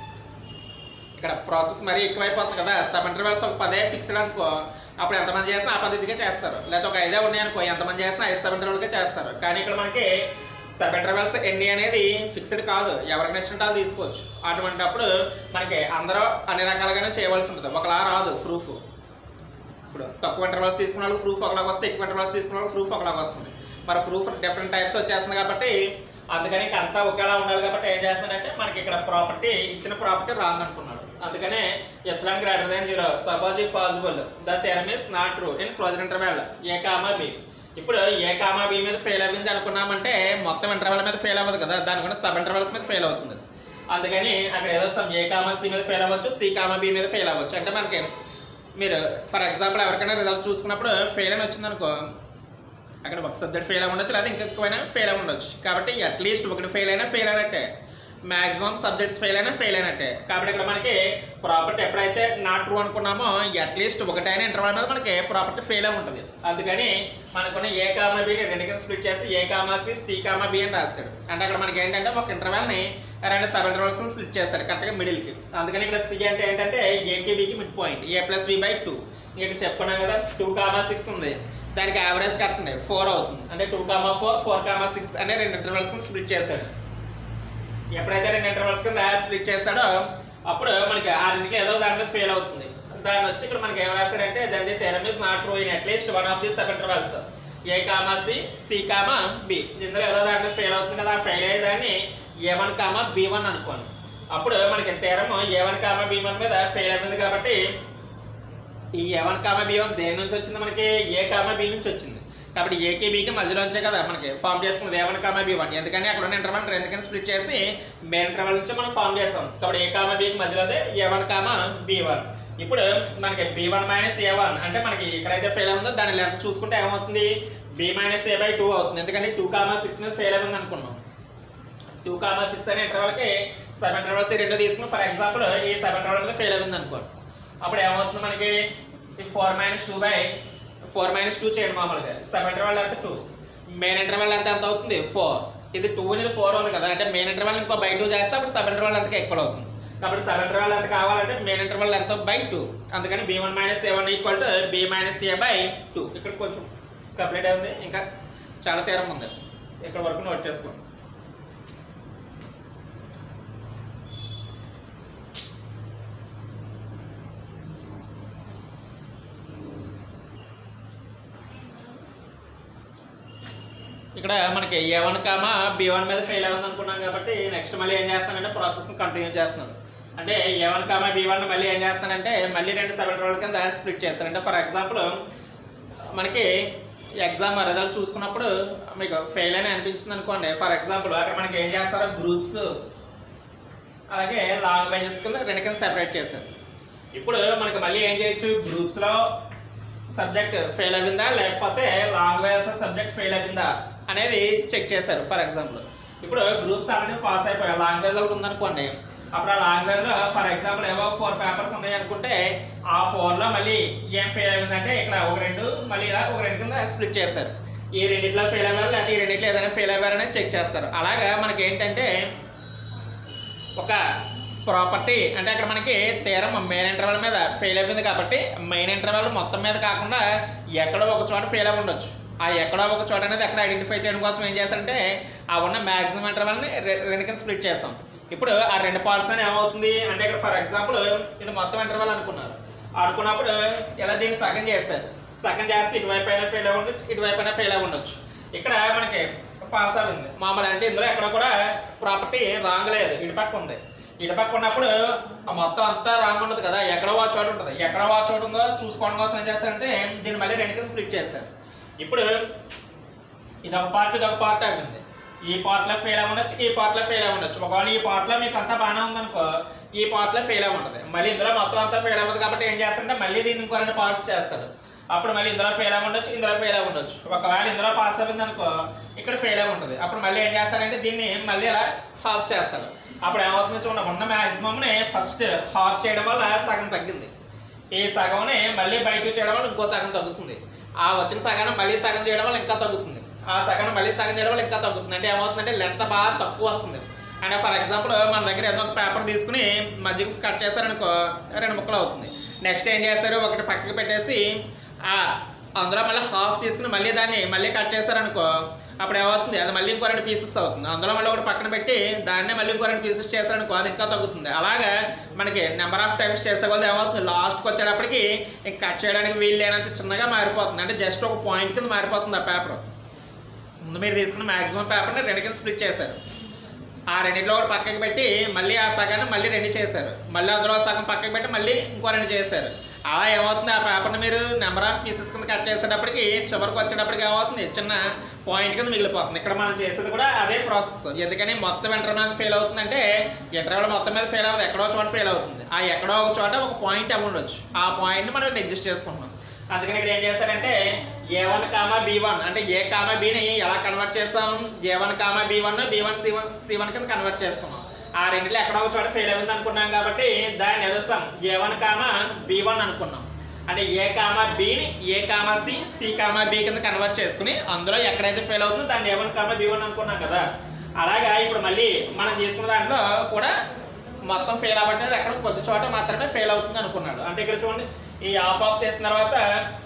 ఇక్కడ ప్రాసెస్ మరీ ఎక్కువైపోతుంది కదా సబ్ ఇంటర్వెల్స్ ఒక పదే ఫిక్స్డ్ అనుకో అప్పుడు ఎంతమంది చేసినా ఆ పద్ధతిగా చేస్తారు లేకపోతే ఒక ఐదే ఉన్నాయి అనుకో ఎంతమంది చేసినా ఐదు సబ్ ఇంటర్వెల్కే చేస్తారు కానీ ఇక్కడ మనకి సబ్ ఇంటర్వెల్స్ ఎన్ని అనేది ఫిక్స్డ్ కాదు ఎవరికి నచ్చినట్టు అది తీసుకోవచ్చు అటువంటిప్పుడు మనకి అందరూ అన్ని రకాలుగానే చేయవలసి ఉంటుంది ఒకలా రాదు ప్రూఫ్ ఇప్పుడు తక్కువ ఇంటర్వల్స్ తీసుకున్న వాళ్ళకి ప్రూఫ్ ఒకలాగా వస్తే ఎక్కువ ఇంటర్వల్స్ తీసుకున్న వాళ్ళకి ప్రూఫ్ ఒకలాగా వస్తుంది మరి ప్రూఫ్ డిఫరెంట్ టైప్స్ వచ్చేస్తుంది కాబట్టి అందుకని ఇంక అంతా ఒకేలా ఉండాలి కాబట్టి ఏం చేస్తానంటే మనకి ఇక్కడ ప్రాపర్టీ ఇచ్చిన ప్రాపర్టీ రాంగ్ అనుకున్నాడు అందుకనే epsilon greater than zero suppose if possible the theorem is not true in closed interval A comma B ఇప్పుడు ఏ కామా బి మీద ఫెయిల్ అయింది అనుకున్నామంటే మొత్తం ఇంటర్వెల్ మీద ఫెయిల్ అవ్వదు కదా దాని కూడా సబ్ ఇంటర్వెల్స్ మీద ఫెయిల్ అవుతుంది అందుకని అక్కడ ఏదో సమ్ ఏ కామా సి మీద ఫెయిల్ అవ్వచ్చు సి కామా బి మీద ఫెయిల్ అవ్వచ్చు అంటే మనకి మీరు ఫర్ ఎగ్జాంపుల్ ఎవరికైనా రిజల్ట్ చూసుకున్నప్పుడు ఫెయిల్ అని వచ్చిందనుకో అక్కడ ఒక సబ్జెక్ట్ ఫెయిల్ అయి ఉండొచ్చు లేదా ఇంకా ఎక్కువైనా ఫెయిల్ అయి ఉండొచ్చు కాబట్టి అట్లీస్ట్ ఒకటి ఫెయిల్ అయినా ఫెయిల్ అయినట్టే మ్యాక్సిమం సబ్జెక్ట్స్ ఫెయిల్ అయినా ఫెయిల్ అయినట్టే కాబట్టి ఇక్కడ మనకి ప్రాపర్టీ ఎప్పుడైతే నాట్ ట్రూ అనుకున్నామో అట్లీస్ట్ ఒకటైనా ఇంటర్వల్ మీద మనకి ప్రాపర్టీ ఫెయిల్ అయి ఉంటుంది అందుకని మనకున్న ఏ కామా బి రెండు కింద స్ప్లిట్ చేసి A comma C C comma B అని రాస్తాడు అంటే అక్కడ మనకి ఏంటంటే ఒక ఇంటర్వెల్ని రెండు సబ్ ఇంటర్వల్స్ స్ప్లిట్ చేస్తాడు కరెక్ట్గా మిడిల్కి అందుకని ఇక్కడ సి అంటే ఏంటంటే ఏకి బికి mid point A plus B by two ఇక్కడ చెప్పుకున్నాం కదా టూ కామా సిక్స్ ఉంది దానికి యావరేజ్ కరెక్ట్ ఉంది ఫోర్ అవుతుంది అంటే two comma four four comma six అనే రెండు ఇంటర్వల్స్ స్ప్లిట్ చేస్తాడు ఎప్పుడైతే రెండు ఇంటర్వల్స్ కింద స్ప్లిట్ చేస్తాడో అప్పుడు మనకి ఆ రెండుకి ఏదో దాని మీద ఫెయిల్ అవుతుంది దాన్ని వచ్చి ఇక్కడ మనకి ఏం రాశాడంటే దాని theorem is not true in at least one of the sub intervals A comma C C comma B ఇందులో ఏదో దాని మీద ఫెయిల్ అవుతుంది కదా ఆ ఫెయిల్ అయ్యేదాన్ని A one comma B one అనుకోండి అప్పుడు మనకి theorem A one comma B one మీద ఫెయిల్ అయిపోయింది కాబట్టి ఈ ఏ వన్ కామా బి వన్ దేని నుంచి వచ్చింది మనకి ఏ కామా బి నుంచి వచ్చింది కాబట్టి ఏకి బీకి మధ్యలోంచే కదా మనకి ఫామ్ చేసుకున్నది A one comma B one ఎందుకని అక్కడ ఉన్న ఇంటర్వల్ ఎందుకని స్ప్లిట్ చేసి మెయిన్ ఇంటర్వల్ నుంచి మనం ఫామ్ చేస్తాం కాబట్టి ఏ కామా బీకి మధ్యలోదే A one comma B one ఇప్పుడు మనకి బి వన్ మైనస్ ఏ వన్ అంటే మనకి ఎక్కడైతే ఫెయిల్ ఉందో దాని లెంత్ చూసుకుంటే ఏమవుతుంది B minus A by two అవుతుంది ఎందుకంటే టూ కామా సిక్స్ మీద ఫెయిల్ అయింది అనుకున్నాం టూ కామా సిక్స్ అనే ఇంటర్వల్కి సెవెన్ ఇంటర్వల్స్ రెండు తీసుకుని ఫర్ ఎగ్జాంపుల్ ఈ సెవెన్ ఇంటర్వల్ మీద ఫెయిల్ అయింది అనుకోండి అప్పుడు ఏమవుతుంది మనకి ఈ four minus two by four minus two చేయండి మామూలుగా సెవెన్ ఇంటర్వల్ ఎంత టూ మెయిన్ ఇంటర్వల్ ఎంత ఎంత అవుతుంది ఫోర్ ఇది టూ అనేది ఫోర్ ఉంది కదా అంటే మెయిన్ ఇంటర్వల్ ఇంకో బై టూ చేస్తే అప్పుడు సెవెన్ ఇంటర్వల్ ఎంతకి ఎక్కువ అవుతుంది కాబట్టి సెవెన్ ఇంటర్వల్ ఎంత కావాలంటే మెయిన్ ఇంటర్వల్ ఎంత బై టూ అందుకని B one minus A one equal to B minus A by two ఇక్కడ కొంచెం కంప్లీట్ అయింది ఇంకా చాలా తీరం ఉంది ఇక్కడ వరకు నోట్ చేసుకోండి ఇక్కడ మనకి A one comma B one మీద ఫెయిల్ అవ్వదు అనుకున్నాం కాబట్టి నెక్స్ట్ మళ్ళీ ఏం చేస్తానంటే ప్రాసెస్ కంటిన్యూ చేస్తున్నాను అంటే A one comma B one మళ్ళీ ఏం చేస్తానంటే మళ్ళీ రెండు సెవెన్ రోజుల కింద స్ప్లిట్ చేస్తాను అంటే ఫర్ ఎగ్జాంపుల్ మనకి ఎగ్జామ్ రిజల్ట్ చూసుకున్నప్పుడు మీకు ఫెయిల్ అని అనిపించింది అనుకోండి ఫర్ ఎగ్జాంపుల్ అక్కడ మనకి ఏం చేస్తారో గ్రూప్స్ అలాగే లాంగ్వేజెస్ కింద రెండు కింద సెపరేట్ చేశారు ఇప్పుడు మనకి మళ్ళీ ఏం చేయొచ్చు గ్రూప్స్లో సబ్జెక్ట్ ఫెయిల్ అయిందా లేకపోతే లాంగ్వేజ్ సబ్జెక్ట్ ఫెయిల్ అయిందా అనేది చెక్ చేశారు ఫర్ ఎగ్జాంపుల్ ఇప్పుడు గ్రూప్స్ ఆల్రెడీ పాస్ అయిపోయాయి లాంగ్వేజ్ ఒకటి ఉందనుకోండి అప్పుడు ఆ లాంగ్వేజ్లో ఫర్ ఎగ్జాంపుల్ ఏవో ఫోర్ పేపర్స్ ఉన్నాయి అనుకుంటే ఆ ఫోర్లో మళ్ళీ ఏం ఫెయిల్ అయిందంటే ఇక్కడ ఒక రెండు మళ్ళీ ఇలా ఒక రెండు కింద స్ప్లిట్ చేస్తారు ఈ రెండిట్లో ఫెయిల్ అయ్యారు లేదా ఈ రెండిట్లో ఏదైనా ఫెయిల్ అయ్యారనే చెక్ చేస్తారు అలాగా మనకి ఏంటంటే ఒక ప్రాపర్టీ అంటే అక్కడ మనకి తీరం మెయిన్ ఇంటర్వల్ మీద ఫెయిల్ అయిపోయింది కాబట్టి మెయిన్ ఇంటర్వల్ మొత్తం మీద కాకుండా ఎక్కడో ఒక చోట ఫెయిల్ అయి ఉండొచ్చు ఆ ఎక్కడో ఒక చోట అనేది ఎక్కడ ఐడెంటిఫై చేయడం కోసం ఏం చేస్తారంటే ఆ ఉన్న మ్యాక్సిమం ఇంటర్వల్ని రెండు కింద స్ప్లిట్ చేస్తాం ఇప్పుడు ఆ రెండు పార్ట్స్ ఏమవుతుంది అంటే ఇక్కడ ఫర్ ఎగ్జాంపుల్ ఇది మొత్తం ఇంటర్వెల్ అనుకున్నారు అనుకున్నప్పుడు ఇలా దీన్ని సగం చేశారు సగం చేస్తే ఇటువైపు అయినా ఫెయిల్ అయి ఉండొచ్చు ఇటువైపు అయినా ఫెయిల్ అయి ఉండొచ్చు ఇక్కడ మనకి పాస్ అయింది మామూలు అంటే ఇందులో ఎక్కడ కూడా ప్రాపర్టీ రాంగ్ లేదు ఇటుపక్క ఉంది ఇటుపక్క ఉన్నప్పుడు ఆ మొత్తం అంతా రాంగ్ ఉండదు కదా ఎక్కడ వా చోట ఉంటుంది ఎక్కడ వా చోట ఉందో చూసుకోవడం కోసం ఏం చేస్తారంటే దీన్ని మళ్ళీ రెండు కింద స్ప్లిట్ చేశారు ఇప్పుడు ఇది ఒక పార్ట్ ఇది ఒక పార్ట్ అయింది ఈ పార్ట్ లో ఫెయిల్ అయి ఉండొచ్చు ఈ పార్ట్ లో ఫెయిల్ అయి ఉండొచ్చు ఒకవేళ ఈ పార్ట్ లో మీకు అంతా బాగానే ఉందనుకో ఈ పార్ట్ లో ఫెయిల్ అయి ఉంటుంది మళ్ళీ ఇందులో మొత్తం అంతా ఫెయిల్ అవ్వదు కాబట్టి ఏం చేస్తారంటే మళ్ళీ దీన్ని ఇంకో రెండు పార్ట్స్ చేస్తాడు అప్పుడు మళ్ళీ ఇందులో ఫెయిల్ అయి ఉండొచ్చు ఇందులో ఫెయిల్ అయి ఉండొచ్చు ఒకవేళ ఇందులో పాస్ అయింది అనుకో ఇక్కడ ఫెయిల్ అయి ఉంటుంది అప్పుడు మళ్ళీ ఏం చేస్తారంటే దీన్ని మళ్ళీ ఇలా హాఫ్ చేస్తాడు అప్పుడు ఏమవుతుంది చూడండి ఉన్న మ్యాక్సిమంని ఫస్ట్ హాఫ్ చేయడం వల్ల సగం తగ్గింది ఈ సగంని మళ్ళీ బయటకు చేయడం వల్ల ఇంకో సగం తగ్గుతుంది ఆ వచ్చిన సగాన్ని మళ్ళీ సగం చేయడం వల్ల ఇంకా తగ్గుతుంది ఆ సగాన్ని మళ్ళీ సగం చేయడం వల్ల ఇంకా తగ్గుతుంది అంటే ఏమవుతుందంటే లెంత్ బాగా తక్కువ వస్తుంది అంటే ఫర్ ఎగ్జాంపుల్ మన దగ్గర ఏదో ఒక పేపర్ తీసుకుని మధ్యకి కట్ చేశారనుకో రెండు ముక్కలు అవుతుంది నెక్స్ట్ ఏం చేస్తారు ఒకటి పక్కకి పెట్టేసి ఆ అందులో మళ్ళీ హాఫ్ తీసుకుని మళ్ళీ దాన్ని మళ్ళీ కట్ చేశారనుకో అప్పుడు ఏమవుతుంది అది మళ్ళీ ఇంకో రెండు పీసెస్ అవుతుంది అందులో మళ్ళీ ఒకటి పక్కన పెట్టి దాన్నే మళ్ళీ ఇంకో రెండు పీసెస్ చేశారనుకో అది ఇంకా తగ్గుతుంది అలాగా మనకి నెంబర్ ఆఫ్ టైమ్స్ చేసే కొద్ది ఏమవుతుంది లాస్ట్కి వచ్చేటప్పటికి ఇంక కట్ చేయడానికి వీలు లేనంత చిన్నగా మారిపోతుంది అంటే జస్ట్ ఒక పాయింట్ కింద మారిపోతుంది ఆ పేపర్ ముందు మీరు తీసుకున్న మాక్సిమం పేపర్ని రెండు కింద స్ప్లిట్ చేశారు ఆ రెండింటిలో ఒకటి పక్కకి పెట్టి మళ్ళీ ఆ సగాన్ని మళ్ళీ రెండు చేశారు మళ్ళీ అందులో సగం పక్కకి పెట్టి మళ్ళీ ఇంకో రెండు చేశారు అలా ఏమవుతుంది ఆ పేపర్ని మీరు నెంబర్ ఆఫ్ పీసెస్ కింద కట్ చేసేటప్పటికి చివరికి వచ్చేటప్పటికి ఏమవుతుంది చిన్న పాయింట్ కింద మిగిలిపోతుంది ఇక్కడ మనం చేసేది కూడా అదే ప్రాసెస్ ఎందుకని మొత్తం ఇంటర్ మీద ఫెయిల్ అవుతుందంటే ఇంటర్వల్ మొత్తం మీద ఫెయిల్ అవ్వదు ఎక్కడో చోట ఫెయిల్ అవుతుంది ఆ ఎక్కడో ఒక చోట ఒక పాయింట్ అవి ఉండొచ్చు ఆ పాయింట్ని మనం అడ్జస్ట్ చేసుకుంటున్నాం అందుకని ఇక్కడ ఏం చేస్తారంటే A one comma B one అంటే ఏ కామా బిని ఎలా కన్వర్ట్ చేస్తాం A one comma B one B one C one C one కింద కన్వర్ట్ చేసుకున్నాం ఆ రెండిలో ఎక్కడో ఒక చోట ఫెయిల్ అయింది అనుకున్నాం కాబట్టి దాన్ని ఎదుస్తాం A one comma B one అనుకున్నాం అంటే ఏ కామా బిని A comma C C comma B కింద కన్వర్ట్ చేసుకుని అందులో ఎక్కడైతే ఫెయిల్ అవుతుందో దాన్ని A one comma B one అనుకున్నాం కదా అలాగా ఇప్పుడు మళ్ళీ మనం తీసుకున్న దాంట్లో కూడా మొత్తం ఫెయిల్ అవ్వట్లేదు ఎక్కడ కొద్ది చోట మాత్రమే ఫెయిల్ అవుతుంది అనుకున్నాడు అంటే ఇక్కడ చూడండి ఈ ఆఫ్ ఆఫ్ చేసిన తర్వాత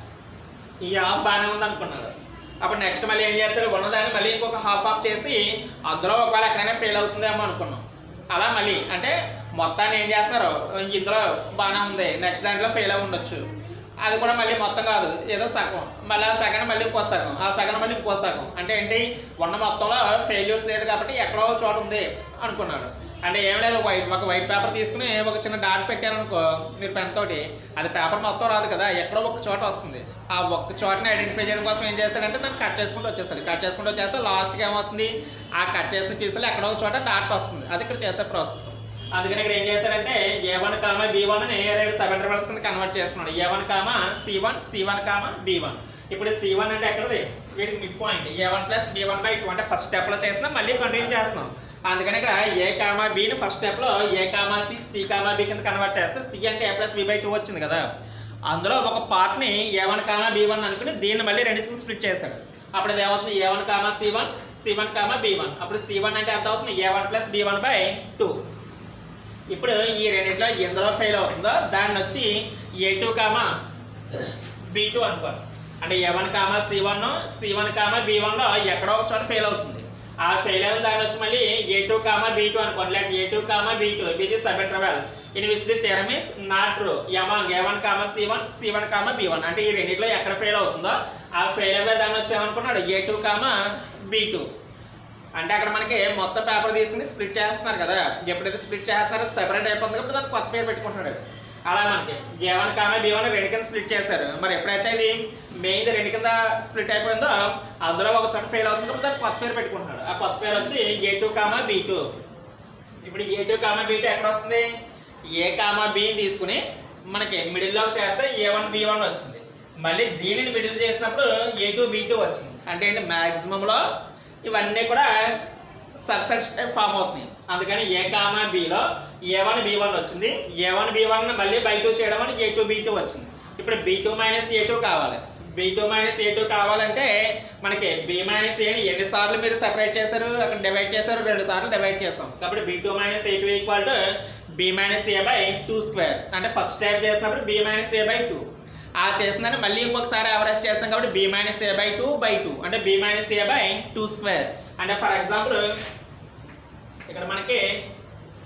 ఈ ఆఫ్ బాగానే ఉంది అనుకున్నాడు అప్పుడు నెక్స్ట్ మళ్ళీ ఏం చేస్తారు ఉన్నదాన్ని మళ్ళీ ఇంకొక హాఫ్ ఆఫ్ చేసి అందులో ఒకవేళ ఎక్కడైనా ఫెయిల్ అవుతుందేమో అనుకున్నాం అలా మళ్ళీ అంటే మొత్తాన్ని ఏం చేస్తున్నారు ఇందులో బాగానే ఉంది నెక్స్ట్ దాంట్లో ఫెయిల్ అయి ఉండొచ్చు అది కూడా మళ్ళీ మొత్తం కాదు ఏదో సగం మళ్ళీ ఆ సగం మళ్ళీ ఇంకో సగం ఆ సగం మళ్ళీ ఇంకో సగం అంటే ఏంటి ఉన్న మొత్తంలో ఫెయిల్యూర్స్ లేదు కాబట్టి ఎక్కడో ఒక చోట ఉంది అనుకున్నాడు అంటే ఏం లేదు వైట్ ఒక వైట్ పేపర్ తీసుకుని ఒక చిన్న డాట్ పెట్టారనుకో మీరు పెన్ తోటి అది పేపర్ మొత్తం రాదు కదా ఎక్కడో ఒక చోట వస్తుంది ఆ ఒక్క చోటని ఐడెంటిఫై చేయడం కోసం ఏం చేస్తాడంటే దాన్ని కట్ చేసుకుంటూ వచ్చేస్తాడు కట్ చేసుకుంటూ వచ్చేస్తే లాస్ట్కి ఏమవుతుంది ఆ కట్ చేసిన పీసులు ఎక్కడో ఒక చోట డాట్ వస్తుంది అది ఇక్కడ చేసే ప్రాసెస్ అందుకని ఇక్కడ ఏం చేశాడంటే A one comma B one ని రెండు సబ్ ఇంటర్వల్స్ కింద కన్వర్ట్ చేసుకున్నాడు A one comma C one C one comma B one ఇప్పుడు సి వన్ అంటే ఎక్కడది వీటికి mid point A one plus B one by two అంటే ఫస్ట్ స్టెప్ లో చేస్తున్నాం మళ్ళీ కంటిన్యూ చేస్తున్నాం అందుకని ఇక్కడ ఏ కామా బిని ఫస్ట్ స్టెప్ లో A comma C C comma B కింద కన్వర్ట్ చేస్తే సి అంటే A plus B by two వచ్చింది కదా అందులో ఒక పార్ట్ ని A one comma B one అనుకుని దీన్ని మళ్ళీ రెండు కింద స్ప్లిట్ చేశాడు అప్పుడు అది ఏమవుతుంది ఏ one comma C one C one comma B one అప్పుడు సి వన్ అంటే ఎంత అవుతుంది ఏ one plus B one by two ఇప్పుడు ఈ రెండింటిలో ఎందులో ఫెయిల్ అవుతుందో దాన్ని వచ్చి A two comma B two అనుకోండి అంటే A one comma C one C one comma B వన్లో ఎక్కడో ఒక చోట ఫెయిల్ అవుతుంది ఆ ఫెయిల్ అయిన దాన్ని వచ్చి మళ్ళీ A two comma B two అనుకోండి లేకపోతే A two comma B two ఇది sub interval in which the theorem is not true among A one comma C one C one comma B one అంటే ఈ రెండింటిలో ఎక్కడ ఫెయిల్ అవుతుందో ఆ fail అయ్యే దాన్ని వచ్చి ఏమనుకున్నాడు A two comma B two అంటే అక్కడ మనకి మొత్తం పేపర్ తీసుకుని స్ప్లిట్ చేస్తున్నారు కదా ఎప్పుడైతే స్ప్లిట్ చేస్తున్నారో సెపరేట్ అయిపోతుంది కాబట్టి దానికి కొత్త పేరు పెట్టుకుంటున్నాడు అలా మనకి A one comma B one రెండు కింద స్ప్లిట్ చేశారు మరి ఎప్పుడైతే ఇది మెయిన్ రెండు కింద స్ప్లిట్ అయిపోయిందో అందులో ఒక చోట ఫెయిల్ అవుతుంది కాబట్టి దానికి కొత్త పేరు పెట్టుకుంటున్నాడు ఆ కొత్త పేరు వచ్చి A two comma B two ఇప్పుడు A two comma B two ఎక్కడ వస్తుంది ఏ కామా బిని తీసుకుని మనకి మిడిల్లో చేస్తే ఏ వన్ బి వన్ వచ్చింది మళ్ళీ దీనిని మిడిల్ చేసినప్పుడు ఏ టూ బి టూ వచ్చింది అంటే ఏంటి మ్యాక్సిమంలో ఇవన్నీ కూడా సబ్సెట్స్ ఫామ్ అవుతున్నాయి అందుకని ఏ కామా బిలో ఏ వన్ బి వన్ వచ్చింది ఏ వన్ బి వన్ మళ్ళీ బై టూ చేయడం అని ఏ టూ బి టూ వచ్చింది ఇప్పుడు B two minus A two కావాలి B two minus A two కావాలంటే మనకి బి మైనస్ ఏని ఎన్ని సార్లు మీరు సెపరేట్ చేశారు అక్కడ డివైడ్ చేశారు రెండు సార్లు డివైడ్ చేస్తాం కాబట్టి B two minus A two equal to B minus A by two square అంటే ఫస్ట్ స్టెప్ చేసినప్పుడు B minus A by two ఆ చేసిందని మళ్ళీ ఇంకొకసారి యావరేజ్ చేస్తాం కాబట్టి B minus A by two by two అంటే B minus A by two square అంటే ఫర్ ఎగ్జాంపుల్ ఇక్కడ మనకి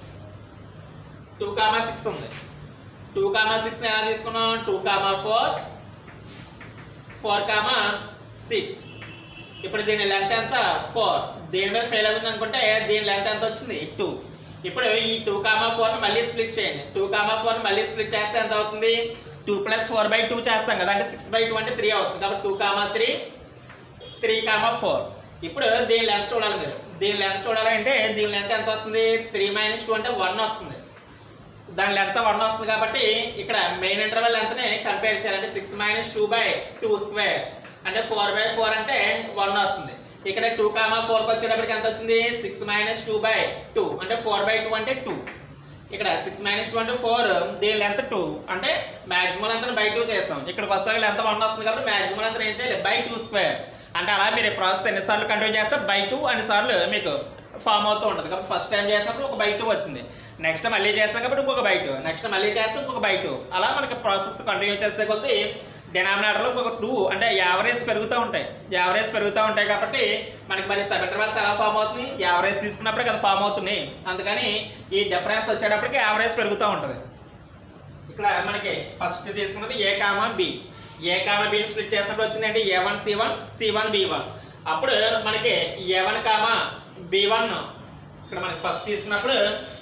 టూ కామా సిక్స్ ఉంది టూ కామా సిక్స్ ఎలా తీసుకున్నాం two comma four four comma six ఇప్పుడు దీని లెంత్ ఎంత ఫోర్ దీని మీద ఫెయిల్ అవుతుంది అనుకుంటే దీని లెంత్ ఎంత వచ్చింది టూ ఇప్పుడు ఈ టూ కామా ఫోర్ మళ్ళీ స్ప్లిట్ చేయండి టూ కామా ఫోర్ మళ్ళీ స్ప్లిట్ చేస్తే ఎంత అవుతుంది two plus four by two చేస్తాం కదా అంటే సిక్స్ బై టూ అంటే త్రీ అవుతుంది కాబట్టి two comma three three comma four ఇప్పుడు దీని లెంత్ చూడాలి మీరు దీని లెంత్ చూడాలంటే దీని లెంత్ ఎంత వస్తుంది త్రీ మైనస్ టూ అంటే వన్ వస్తుంది దాని లెంత్ వన్ వస్తుంది కాబట్టి ఇక్కడ మెయిన్ ఇంటర్వెల్ లెంత్ని కంపేర్ చేయాలంటే six minus two by two square అంటే ఫోర్ బై ఫోర్ అంటే వన్ వస్తుంది ఇక్కడ టూ కామా ఫోర్కి వచ్చేటప్పటికి ఎంత వచ్చింది six minus two by two అంటే ఫోర్ బై టూ అంటే టూ ఇక్కడ సిక్స్ మైనస్ టూ అంటే ఫోర్ దీని లెంత్ టూ అంటే మాక్సిమం లెంత్ బై టూ చేస్తాం ఇక్కడికి వస్తే లెంత్ వన్ వస్తుంది కాబట్టి మాక్సిమం లెంత్ ఏం చేయాలి బై టూ స్క్వేర్ అంటే అలా మీరు ఈ ప్రాసెస్ ఎన్నిసార్లు కంటిన్యూ చేస్తే బై టూ అన్నిసార్లు మీకు ఫామ్ అవుతూ ఉంటుంది కాబట్టి ఫస్ట్ టైం చేసినప్పుడు ఒక బై టూ వచ్చింది నెక్స్ట్ మళ్ళీ చేస్తాం కాబట్టి ఇంకొక బై టూ నెక్స్ట్ మళ్ళీ చేస్తే ఇంకొక బై టూ అలా మనకి ప్రాసెస్ కంటిన్యూ చేసే కొద్దీ డినామినేటర్లో ఒక టూ అంటే యావరేజ్ పెరుగుతూ ఉంటాయి యావరేజ్ పెరుగుతూ ఉంటాయి కాబట్టి మనకి మరి సబ్ ఇంటర్వల్స్ ఎలా ఫామ్ అవుతుంది యావరేజ్ తీసుకున్నప్పుడే కదా ఫామ్ అవుతుంది అందుకని ఈ డిఫరెన్స్ వచ్చేటప్పటికి యావరేజ్ పెరుగుతూ ఉంటుంది ఇక్కడ మనకి ఫస్ట్ తీసుకున్నది A comma B A comma బిని స్ప్లిట్ చేసినప్పుడు వచ్చిందంటే A one C one C one B one అప్పుడు మనకి A one comma B one ఇక్కడ మనకి ఫస్ట్ తీసుకున్నప్పుడు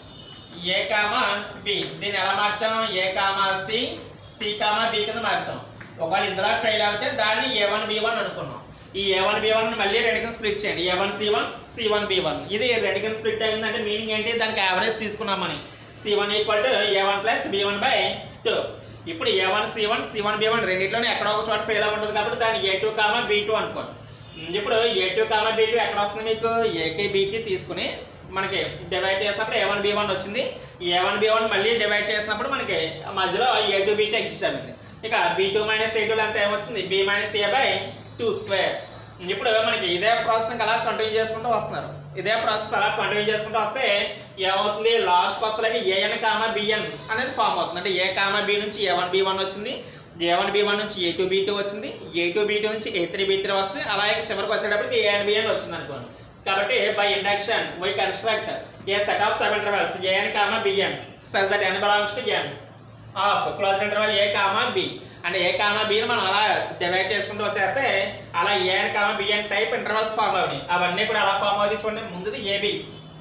ఏ కామా బి దీన్ని ఎలా మార్చాం A comma C C comma B కింద మార్చాం ఒకవేళ ఇందులో ఫెయిల్ అవుతే దాన్ని ఏ వన్ బి వన్ అనుకున్నాం ఈ ఏ వన్ బి వన్ మళ్ళీ రెండు కింద స్ప్లిట్ చేయండి A one C one C one B one ఇది రెండు కింద స్ప్లిట్ అయిందంటే మీనింగ్ ఏంటి దానికి యావరేజ్ తీసుకున్నామని C one equal to A one plus B one by two ఇప్పుడు A one C one C one B one రెండింటిలోనే ఎక్కడో ఒక చోట ఫెయిల్ అవ్వ ఉంటుంది కాబట్టి దాన్ని A two comma B two అనుకోండి ఇప్పుడు A two comma B two ఎక్కడ వస్తుంది మీకు ఏకి బీకి తీసుకుని మనకి డివైడ్ చేసినప్పుడు ఏ వన్ బి వన్ వచ్చింది ఏ వన్ బి వన్ మళ్ళీ డివైడ్ చేసినప్పుడు మనకి మధ్యలో A two B two exist అయింది ఇక B two minus A two ఎంత ఏమొచ్చింది B minus A by two square ఇప్పుడు మనకి ఇదే ప్రాసెస్ ఇంకా అలా కంటిన్యూ చేసుకుంటూ వస్తున్నారు ఇదే ప్రాసెస్ అలా కంటిన్యూ చేసుకుంటూ వస్తే ఏమవుతుంది లాస్ట్ వస్తలకి ఏఎన్ కామా బిఎన్ అనేది ఫామ్ అవుతుంది అంటే ఏ కామా బి నుంచి ఏ వన్ బి వన్ వచ్చింది ఏ వన్ బి వన్ నుంచి ఏ టూ బి టూ వచ్చింది ఏ టూ బి టూ నుంచి ఏ త్రీ బి త్రీ వస్తుంది అలాగే చివరికి వచ్చేటప్పటికి ఏఎన్ బిఎన్ వచ్చింది అనుకోండి కాబట్టి by induction we construct a set of seven intervals A N comma B N such that N belongs to N of close interval A comma B అంటే ఏ comma బిని మనం అలా డివైడ్ చేసుకుంటూ వచ్చేస్తే అలా A N comma B N type intervals form అవుతాయి అవన్నీ కూడా అలా ఫామ్ అవుతాయి చూడండి ముందుది ఏబి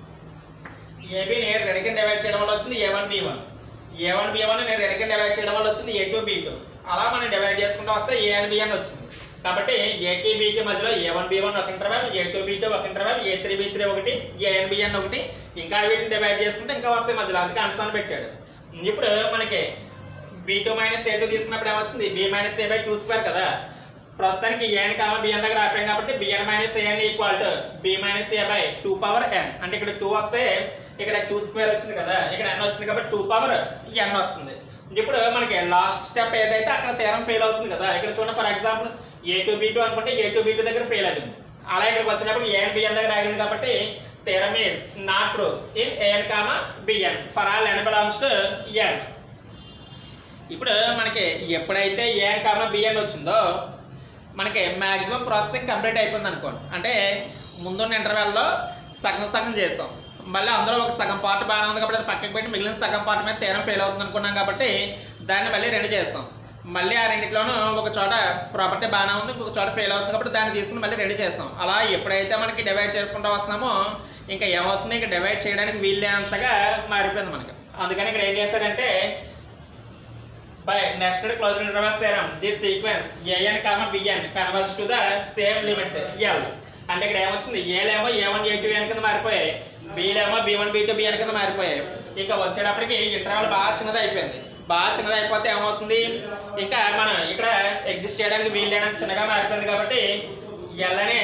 ఏబిని రెండు కింద డివైడ్ చేయడం వల్ల వచ్చింది A one B one A one B one నేను రెండు కింద డివైడ్ చేయడం వల్ల వచ్చింది ఏ టూ బి టూ అలా మనం డివైడ్ చేసుకుంటూ వస్తే ఏఎన్ బిఎన్ వచ్చింది కాబట్టి ఏకి బీకి మధ్యలో ఏ వన్ బి వన్ ఒక interval A two B two ఒక interval A three B three ఒకటి ఏఎన్ బిఎన్ ఒకటి ఇంకా వీటిని డివైడ్ చేసుకుంటే ఇంకా వస్తాయి మధ్యలో అందుకే అనుసారం పెట్టాడు ఇప్పుడు మనకి B two minus A two తీసుకున్నప్పుడు ఏమొచ్చింది B minus A by two square కదా ప్రస్తుతానికి ఏఎన్ కామ బిఎన్ దగ్గర ఆపాం కాబట్టి B N minus A N equal to B minus A by two power N అంటే ఇక్కడ టూ వస్తే ఇక్కడ టూ స్క్వేర్ వచ్చింది కదా ఇక్కడ ఎన్ వచ్చింది కాబట్టి టూ పవర్ ఎన్ వస్తుంది ఇప్పుడు మనకి లాస్ట్ స్టెప్ ఏదైతే అక్కడ తీరం ఫెయిల్ అవుతుంది కదా ఇక్కడ చూడండి for example A two B two అనుకుంటే ఏ టూ బీ టూ దగ్గర ఫెయిల్ అయింది అలా ఇక్కడికి వచ్చినప్పుడు ఏఎన్ బిఎన్ దగ్గర ఆగింది కాబట్టి తీరం is not true in A N comma B N for all N belongs to N ఇప్పుడు మనకి ఎప్పుడైతే ఏఎన్ కామా బిఎన్ వచ్చిందో మనకి మ్యాక్సిమం ప్రాసెసింగ్ కంప్లీట్ అయిపోయింది అనుకోండి అంటే ముందున్న ఇంటర్వెల్లో సగం సగం చేసాం మళ్ళీ అందులో ఒక సగం పార్ట్ బాగానే ఉంది కాబట్టి అది పక్కకి పెట్టి మిగిలిన సగం పార్ట్ మీద తీరం ఫెయిల్ అవుతుంది అనుకున్నాం కాబట్టి దాన్ని మళ్ళీ రెండు చేస్తాం మళ్ళీ ఆ రెండిట్లోనూ ఒక చోట ప్రాపర్టీ బాగానే ఉంది ఇంకొక చోట ఫెయిల్ అవుతుంది కాబట్టి దాన్ని తీసుకుని మళ్ళీ రెడీ చేస్తాం అలా ఎప్పుడైతే మనకి డివైడ్ చేసుకుంటూ వస్తున్నామో ఇంకా ఏమవుతుంది ఇంకా డివైడ్ చేయడానికి వీల్లేనంతగా మారిపోయింది మనకి అందుకని ఇక్కడ ఏం చేస్తారంటే by nested closed interval theorem this sequence an comma bn converges to the same limit l అంటే ఇక్కడ ఏమొచ్చింది ఏలేమో ఏ వన్ ఏ టూ ఎన్ కింద మారిపోయాయి బీలేమో B one B two B N కింద మారిపోయాయి ఇంకా వచ్చేటప్పటికి ఇంటర్వల్ బాగా చిన్నది అయిపోయింది బాగా చిన్నది అయిపోతే ఏమవుతుంది ఇంకా మనం ఇక్కడ ఎగ్జిస్ట్ చేయడానికి వీలు లేనంత చిన్నగా మారిపోయింది కాబట్టి ఎల్ అనే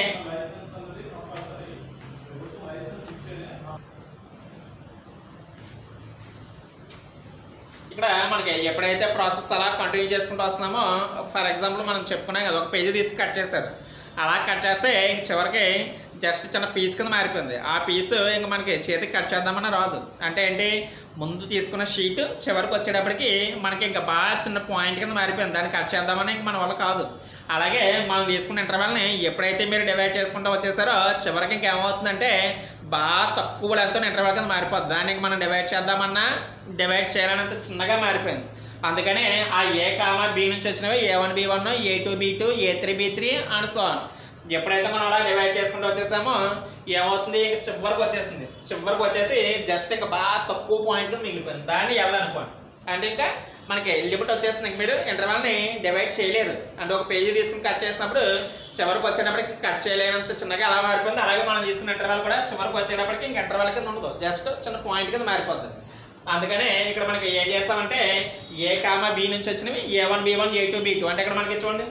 ఇక్కడ మనకి ఎప్పుడైతే ప్రాసెస్ అలా కంటిన్యూ చేసుకుంటూ వస్తున్నామో ఫర్ ఎగ్జాంపుల్ మనం చెప్పుకున్నాం కదా ఒక పేజీ తీసి కట్ చేశారు అలా కట్ చేస్తే చివరికి జస్ట్ చిన్న పీస్ కింద మారిపోయింది ఆ పీస్ ఇంకా మనకి చేతికి కట్ చేద్దామన్నా రాదు అంటే ఏంటి ముందు తీసుకున్న షీట్ చివరికి వచ్చేటప్పటికి మనకి ఇంకా బాగా చిన్న పాయింట్ కింద మారిపోయింది దాన్ని కట్ చేద్దామని ఇంక మన వల్ల కాదు అలాగే మనం తీసుకున్న ఇంటర్వెల్ని ఎప్పుడైతే మీరు డివైడ్ చేసుకుంటూ వచ్చేసారో చివరికి ఇంకేమవుతుందంటే బాగా తక్కువ లెంత్ ఇంటర్వెల్ కింద మారిపోద్ది దానికి మనం డివైడ్ చేద్దామన్నా డివైడ్ చేయాలన్నంత చిన్నగా మారిపోయింది అందుకనే ఆ ఏ కామా బి నుంచి వచ్చినవి A one B one A two B two A three B three and so on ఎప్పుడైతే మనం అలా డివైడ్ చేసుకుంటూ వచ్చేసామో ఏమవుతుంది ఇంక చివరికి వచ్చేసింది చివరికి వచ్చేసి జస్ట్ ఇంకా బాగా తక్కువ పాయింట్ మిగిలిపోయింది దాన్ని వెళ్ళాలనుకోండి అంటే ఇంకా మనకి లిమిట్ వచ్చేసింది ఇంక మీరు ఇంటర్వెల్ని డివైడ్ చేయలేరు అంటే ఒక పేజీ తీసుకుని కట్ చేసినప్పుడు చివరికి వచ్చేటప్పటికి కట్ చేయలేనంత చిన్నగా అలా మారిపోయింది అలాగే మనం తీసుకున్న ఇంటర్వెల్ కూడా చివరికి వచ్చేటప్పటికి ఇంక ఇంటర్వెల్ కింద ఉండదు జస్ట్ చిన్న పాయింట్ కింద మారిపోద్ది అందుకనే ఇక్కడ మనకి ఏం చేస్తామంటే ఏ కామా బి నుంచి వచ్చినవి A one B one A two B two అంటే ఇక్కడ మనకి చూడండి